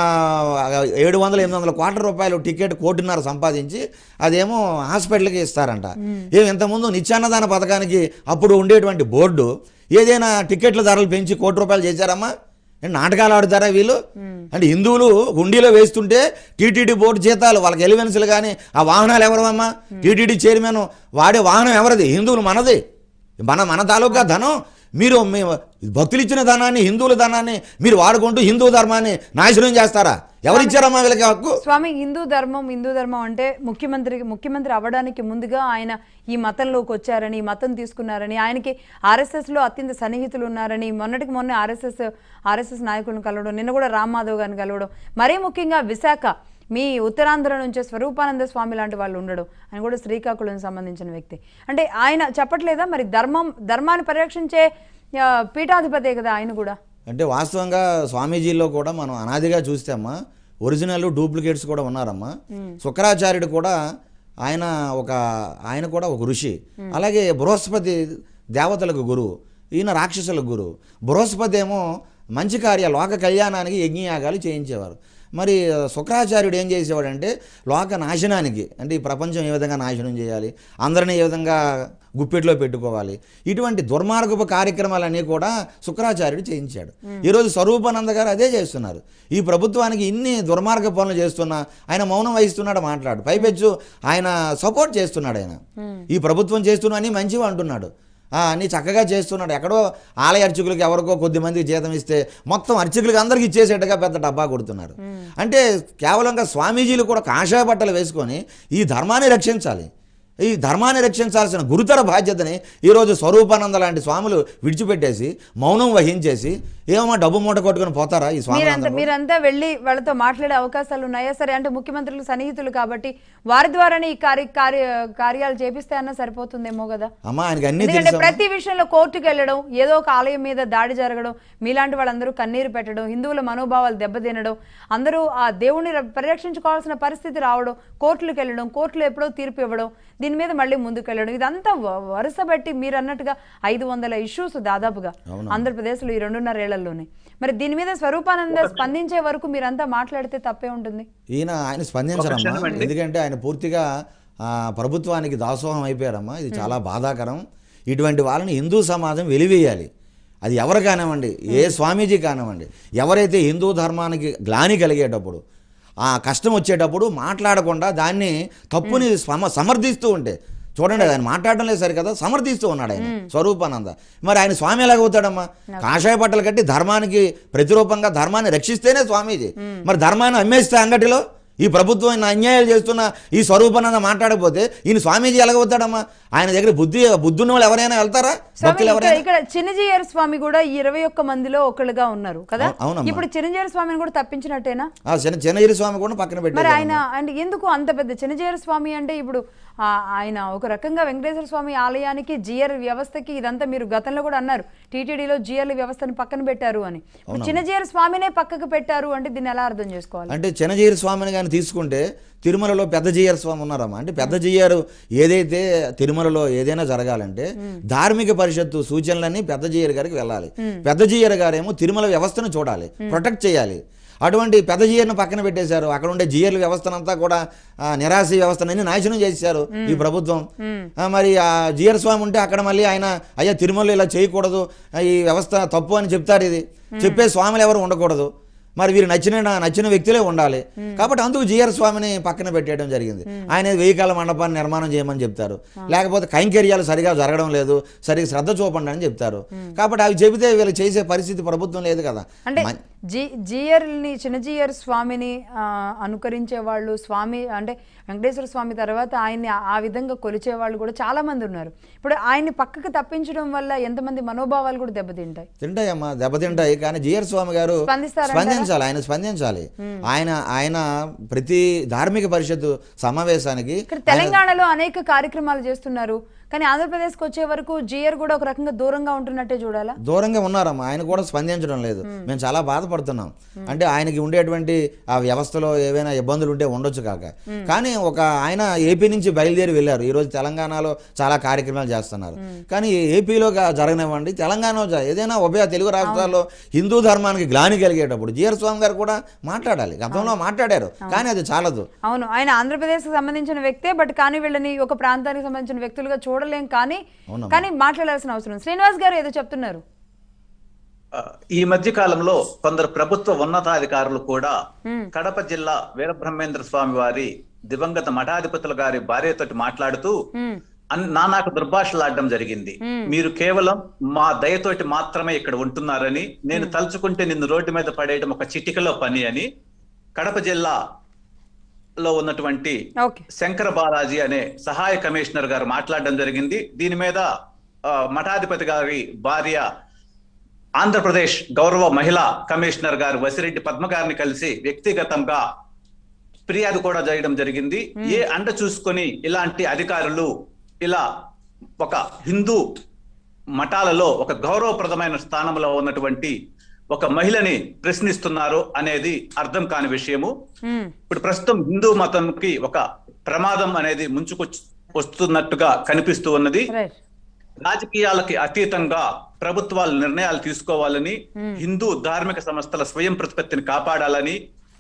ఏడు వందల ఎనిమిది వందల కోట్ల రూపాయలు టికెట్ కోటిన్నర సంపాదించి అదేమో హాస్పిటల్కి ఇస్తారంట ఏమి ఇంతకుముందు నిత్యాన్నదాన పథకానికి అప్పుడు ఉండేటువంటి బోర్డు ఏదైనా టికెట్ల ధరలు పెంచి కోటి రూపాయలు చేశారమ్మా ఏంటి నాటకాలు ఆడుతారా వీళ్ళు అంటే హిందువులు హుండీలో వేస్తుంటే టీటీడీ బోర్డు జీతాలు వాళ్ళకి ఎలివెన్స్లు కానీ ఆ వాహనాలు ఎవరమ్మా టీటీడీ చైర్మన్ వాడే వాహనం ఎవరిది హిందువులు మనది మన మన తాలూకా ధనం మీరు మీ భక్తులు ఇచ్చిన ధనాన్ని హిందువుల ధనాన్ని మీరు వాడుకుంటూ హిందూ ధర్మాన్ని నాశనం చేస్తారా ఎవరిచ్చారమ్మా వీళ్ళకి హక్కు
స్వామి హిందూ ధర్మం హిందూ ధర్మం అంటే ముఖ్యమంత్రి ముఖ్యమంత్రి అవ్వడానికి ముందుగా ఆయన ఈ మతంలోకి వచ్చారని ఈ మతం తీసుకున్నారని ఆయనకి ఆర్ఎస్ఎస్ లో అత్యంత సన్నిహితులు ఉన్నారని మొన్నటికి మొన్న ఆర్ఎస్ఎస్ ఆర్ఎస్ఎస్ నాయకులను కలవడం నిన్న కూడా రామ్ మాధవ్ గారిని కలవడం మరీ ముఖ్యంగా విశాఖ మీ ఉత్తరాంధ్ర నుంచే స్వరూపానంద స్వామి లాంటి వాళ్ళు ఉండడం ఆయన కూడా శ్రీకాకుళం సంబంధించిన వ్యక్తి అంటే ఆయన చెప్పట్లేదా మరి ధర్మం ధర్మాన్ని పరిరక్షించే ఆ, పీఠాధిపతే కదా ఆయన కూడా
అంటే వాస్తవంగా స్వామీజీలో కూడా మనం అనాదిగా చూస్తే అమ్మా ఒరిజినల్ డూప్లికేట్స్ కూడా ఉన్నారమ్మా శుక్రాచార్యుడు కూడా ఆయన ఒక ఆయన కూడా ఒక ఋషి అలాగే బృహస్పతి దేవతలకు గురువు ఈయన రాక్షసులకు గురువు బృహస్పతి ఏమో మంచి కార్య లోక కళ్యాణానికి యజ్ఞయాగాలు చేయించేవారు మరి శుక్రాచార్యుడు ఏం చేసేవాడంటే లోక నాశనానికి అంటే ఈ ప్రపంచం ఏ విధంగా నాశనం చేయాలి అందరినీ ఏ విధంగా గుప్పెట్లో పెట్టుకోవాలి ఇటువంటి దుర్మార్గపు కార్యక్రమాలన్నీ కూడా శుక్రాచార్యుడు చేయించాడు ఈరోజు స్వరూపానంద గారు అదే చేస్తున్నారు ఈ ప్రభుత్వానికి ఇన్ని దుర్మార్గ పనులు చేస్తున్నా ఆయన మౌనం వహిస్తున్నాడు మాట్లాడు పైపెచ్చు ఆయన సపోర్ట్ చేస్తున్నాడు ఆయన ఈ ప్రభుత్వం చేస్తున్నా అని మంచివి అంటున్నాడు ఆ, అన్నీ చక్కగా చేస్తున్నాడు ఎక్కడో ఆలయ అర్చకులకు ఎవరికో కొద్ది మందికి జీతం ఇస్తే మొత్తం అర్చకులకు అందరికి ఇచ్చేసేట్టుగా పెద్ద డబ్బా కొడుతున్నారు అంటే కేవలంగా స్వామీజీలు కూడా కాషాయ బట్టలు వేసుకొని ఈ ధర్మాన్ని రక్షించాలి ఈ ధర్మాన్ని రక్షించాల్సిన గురుతర బాధ్యతని ఈరోజు స్వరూపానంద లాంటి స్వాములు విడిచిపెట్టేసి మౌనం వహించేసి ఏమో డబ్బు మూట కొట్టుకొని పోతారా ఈ
మీరంతా
స్వామి
మీరంతా వెళ్ళి వాళ్ళతో మాట్లాడే అవకాశాలు ఉన్నాయా సరే అంటే ముఖ్యమంత్రులు సన్నిహితులు కాబట్టి వారి ద్వారానే ఈ కార్య కార్య కార్యాలు చేపిస్తే అన్న సరిపోతుందేమో కదా
అమ్మ ఆయనకి అన్నీ
ఎందుకంటే
తెలుసు
ప్రతి విషయంలో కోర్టుకు వెళ్ళడం ఏదో ఒక ఆలయం మీద దాడి జరగడం మీలాంటి వాళ్ళందరూ కన్నీరు పెట్టడం హిందువుల మనోభావాలు దెబ్బతినడం అందరూ ఆ దేవుణ్ణి ర- పరిరక్షించుకోవాల్సిన పరిస్థితి రావడం కోర్టులకు వెళ్ళడం కోర్టులో ఎప్పుడో తీర్పు ఇవ్వడం దీని మీద మళ్ళీ ముందుకు వెళ్ళడం ఇదంతా వ- వరుస బట్టి మీరు అన్నట్టుగా ఐదు వందల ఇష్యూస్ దాదాపుగా ఆంధ్రప్రదేశ్లో ఈ రెండున్నర ఏళ్లలోనే మరి దీని మీద స్వరూపానంద స్పందించే వరకు మీరంతా మాట్లాడితే తప్పే ఉంటుంది
ఈయన ఆయన స్పందించరమ్మా ఎందుకంటే ఆయన పూర్తిగా ఆ, ప్రభుత్వానికి దాసోహం అయిపోయారమ్మా ఇది చాలా బాధాకరం ఇటువంటి వాళ్ళని హిందూ సమాజం వెలివేయాలి అది ఎవరు కానివ్వండి ఏ స్వామీజీ కానివ్వండి ఎవరైతే హిందూ ధర్మానికి గ్లాని కలిగేటప్పుడు ఆ కష్టం వచ్చేటప్పుడు మాట్లాడకుండా దాన్ని తప్పుని సమ సమర్థిస్తూ ఉంటే చూడండి ఆయన మాట్లాడడం లేదు సరి కదా సమర్థిస్తూ ఉన్నాడు ఆయన స్వరూపానంద మరి ఆయన స్వామి ఎలాగవుతాడమ్మా కాషాయ బట్టలు కట్టి ధర్మానికి ప్రతిరూపంగా ధర్మాన్ని రక్షిస్తేనే స్వామీజీ మరి ధర్మాన్ని అమ్మేస్తే అంగటిలో ఈ ప్రభుత్వం ఇన్ని అన్యాయాలు చేస్తున్న ఈ స్వరూపానంద మాట్లాడకపోతే ఈయన స్వామీజీ ఎలాగవుతాడమ్మా ఆయన దగ్గర బుద్ధి బుద్ధి ఉన్న వాళ్ళు ఎవరైనా వెళ్తారా
స్వామి
భక్తులు
ఇక్కడ
ఎవరైనా
ఇక్కడ చిన్నజీయర్ స్వామి కూడా ఈ ఇరవై ఒక్క మందిలో ఒకళ్ళుగా ఉన్నారు కదా
అవు- అవునమ్మా.
ఇప్పుడు చిన్నజీయర్ స్వామిని కూడా తప్పించినట్టేనా
ఆ, చిన్న చిన్నగిరి స్వామి కూడా పక్కన
మరి
పెట్టారు
ఆయన అంటే ఎందుకు అంత పెద్ద చిన్నజీయర్ స్వామి అంటే ఇప్పుడు ఆ, ఆయన ఒక రకంగా వెంకటేశ్వర స్వామి ఆలయానికి జిఆర్ వ్యవస్థకి ఇదంతా మీరు గతంలో కూడా అన్నారు టీటీడీలో జిఆర్ వ్యవస్థని పక్కన పెట్టారు అని ఇప్పుడు చిన్నజీయర్ స్వామినే పక్కకు పెట్టారు అంటే దీన్ని ఎలా అర్థం చేసుకోవాలి
అంటే చిన్నజీయర్ స్వామిని కానీ తీసుకుంటే తిరుమలలో పెద్ద జీయర్ స్వామి ఉన్నారమ్మా అంటే పెద్ద జీయర్ ఏదైతే తిరుమలలో ఏదైనా జరగాలంటే ధార్మిక పరిషత్తు సూచనలన్నీ పెద్ద జీయర్ గారికి వెళ్ళాలి పెద్ద జీయర్ గారేమో తిరుమల వ్యవస్థను చూడాలి ప్రొటెక్ట్ చేయాలి అటువంటి పెద్ద జీయర్ను పక్కన పెట్టేశారు అక్కడ ఉండే జీయర్ల వ్యవస్థనంతా కూడా ఆ, నిరాశ వ్యవస్థనని నాశనం చేశారు ఈ ప్రభుత్వం ఆ, మరి ఆ జీయర్ స్వామి ఉంటే అక్కడ మళ్ళీ ఆయన అయ్యా తిరుమలలో ఇలా చేయకూడదు ఆ, ఈ వ్యవస్థ తప్పు అని చెప్తారు ఇది చెప్పే స్వాములు ఎవరు ఉండకూడదు మరి వీరు నచ్చిన నచ్చిన వ్యక్తులే ఉండాలి కాబట్టి అందుకు జిఆర్ స్వామిని పక్కన పెట్టేయడం జరిగింది ఆయన వెయ్యి కాల మండపాన్ని నిర్మాణం చేయమని చెప్తారు లేకపోతే కైంకర్యాలు సరిగా జరగడం లేదు సరిగా శ్రద్ధ చూపండి అని చెప్తారు కాబట్టి అవి చెబితే వీళ్ళు చేసే పరిస్థితి ప్రభుత్వం లేదు కదా
అంటే
మన్-
జి జియర్ని చిన్నజీయర్ స్వామిని ఆ, అనుకరించే వాళ్ళు స్వామి అంటే వెంకటేశ్వర స్వామి తర్వాత ఆయన్ని ఆ- ఆ విధంగా కొలిచే వాళ్ళు కూడా చాలా మంది ఉన్నారు ఇప్పుడు ఆయన్ని పక్కకు తప్పించడం వల్ల ఎంతమంది మనోభావాలు కూడా దెబ్బతింటాయి
తింటాయమ్మా దెబ్బతింటాయి కానీ జిఆర్ స్వామి గారు
స్పందిస్తారంటారా?
స్పందించాలి ఆయన స్పందించాలి ఆయన ఆయన ప్రతి ధార్మిక పరిషత్తు సమావేశానికి
ఇక్కడ తెలంగాణలో అనేక కార్యక్రమాలు చేస్తున్నారు కానీ ఆంధ్రప్రదేశ్కి వచ్చే వరకు జియర్ కూడా ఒక రకంగా దూరంగా ఉంటున్నట్టే చూడాలా
దూరంగా ఉన్నారమ్మా ఆయన కూడా స్పందించడం లేదు మేము చాలా బాధపడుతున్నాం అంటే ఆయనకి ఉండేటువంటి ఆ వ్యవస్థలో ఏవైనా ఇబ్బందులు ఉంటే ఉండొచ్చు కాక కానీ ఒక ఆయన ఏపీ నుంచి బయలుదేరి వెళ్ళారు ఈరోజు తెలంగాణలో చాలా కార్యక్రమాలు చేస్తున్నారు కానీ ఏపీలో గా- జరగనివ్వండి తెలంగాణ జ- ఏదైనా ఉభయ తెలుగు రాష్ట్రాల్లో హిందూ ధర్మానికి గ్లాని కలిగేటప్పుడు జిఆర్ స్వామి గారు కూడా మాట్లాడాలి గతంలో మాట్లాడారు కానీ అది చాలదు
అవును ఆయన ఆంధ్రప్రదేశ్కి సంబంధించిన వ్యక్తే బట్ కానీ వీళ్ళని ఒక ప్రాంతానికి సంబంధించిన వ్యక్తులుగా చూడలేం కానీ
అవునమ్మా.
కానీ మాట్లాడాల్సిన అవసరం ఉంది. శ్రీనివాస్ గారు ఏదో చెప్తున్నారు
ఆ, ఈ మధ్య కాలంలో కొందరు ప్రభుత్వ ఉన్నతాధికారులు కూడా
మ్మ్.
కడప జిల్లా వీరబ్రహ్మేంద్ర స్వామి వారి దివంగత మఠాధిపతుల గారి భార్యతోటి మాట్లాడుతూ
మ్మ్.
అన్- నానాకు దుర్భాషలాడడం జరిగింది
మ్మ్.
మీరు కేవలం మా దయతోటి మాత్రమే ఇక్కడ ఉంటున్నారని నేను తలుచుకుంటే నిన్ను రోడ్డు మీద పడేయడం ఒక చిటికలో పని అని కడప జిల్లాలో ఉన్నటువంటి
ఓకే
శంకర బాలాజీ అనే సహాయ కమిషనర్ గారు మాట్లాడడం జరిగింది దీని మీద ఆ, మఠాధిపతి గారి భార్య ఆంధ్రప్రదేశ్ గౌరవ మహిళా కమిషనర్ గారు వసిరెడ్డి పద్మ గారిని కలిసి వ్యక్తిగతంగా ఫిర్యాదు కూడా చేయడం జరిగింది ఏ అండ చూసుకొని ఇలాంటి అధికారులు ఇలా ఒక హిందూ మఠాలలో ఒక గౌరవప్రదమైన స్థానంలో ఉన్నటువంటి ఒక మహిళని ప్రశ్నిస్తున్నారు అనేది అర్థం కాని విషయము
మ్మ్.
ఇప్పుడు ప్రస్తుతం హిందూ మతంకి ఒక ప్రమాదం అనేది ముంచుకు వస్తున్నట్టుగా కనిపిస్తూ ఉన్నది
రైట్
రాజకీయాలకి అతీతంగా ప్రభుత్వాలు నిర్ణయాలు తీసుకోవాలని హిందూ ధార్మిక సంస్థల స్వయం ప్రతిపత్తిని కాపాడాలని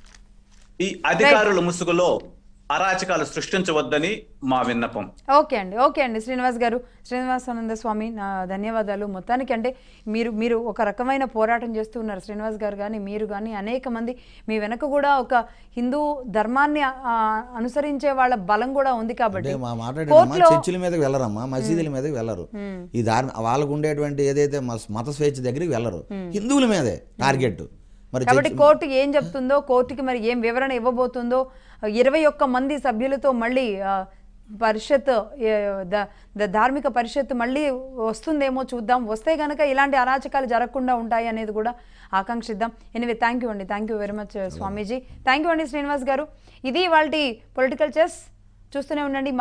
ఈ అధికారుల ముసుగులో అరాచకాలు సృష్టించవద్దని మా విన్నపం
ఓకే అండి ఓకే అండి శ్రీనివాస్ గారు శ్రీనివాసానంద స్వామి నా ధన్యవాదాలు మొత్తానికి అంటే మీరు మీరు ఒక రకమైన పోరాటం చేస్తూ ఉన్నారు శ్రీనివాస్ గారు కానీ మీరు కానీ అనేక మంది మీ వెనక కూడా ఒక హిందూ ధర్మాన్ని ఆ, అనుసరించే వాళ్ళ బలం కూడా ఉంది కాబట్టి
అంటే మా మాట్లాడేటమ్మా
కోర్టులో
చర్చిల మీదకి వెళ్ళరమ్మా మసీదుల మీదకి వెళ్ళరు ఈ ధార్మి వాళ్ళకు ఉండేటువంటి ఏదైతే మస్- మత స్వేచ్ఛ దగ్గరికి వెళ్ళరు హిందువుల మీదే టార్గెట్ మరి
కాబట్టి
చర్చి-
కోర్టు ఏం చెప్తుందో కోర్టుకి మరి ఏం వివరణ ఇవ్వబోతుందో ఇరవై ఒక్క మంది సభ్యులతో మళ్ళీ ఆ, పరిషత్ ఏ, ద- ద- ధార్మిక పరిషత్ మళ్ళీ వస్తుందేమో చూద్దాం వస్తే కనుక ఇలాంటి అరాచకాలు జరగకుండా ఉంటాయి అనేది కూడా ఆకాంక్షిద్దాం ఎనివే థ్యాంక్ యూ అండి thank you very much Swamiji thank you అండి శ్రీనివాస్ గారు ఇది వాళ్ళ పొలిటికల్ చెస్ చూస్తూనే ఉండండి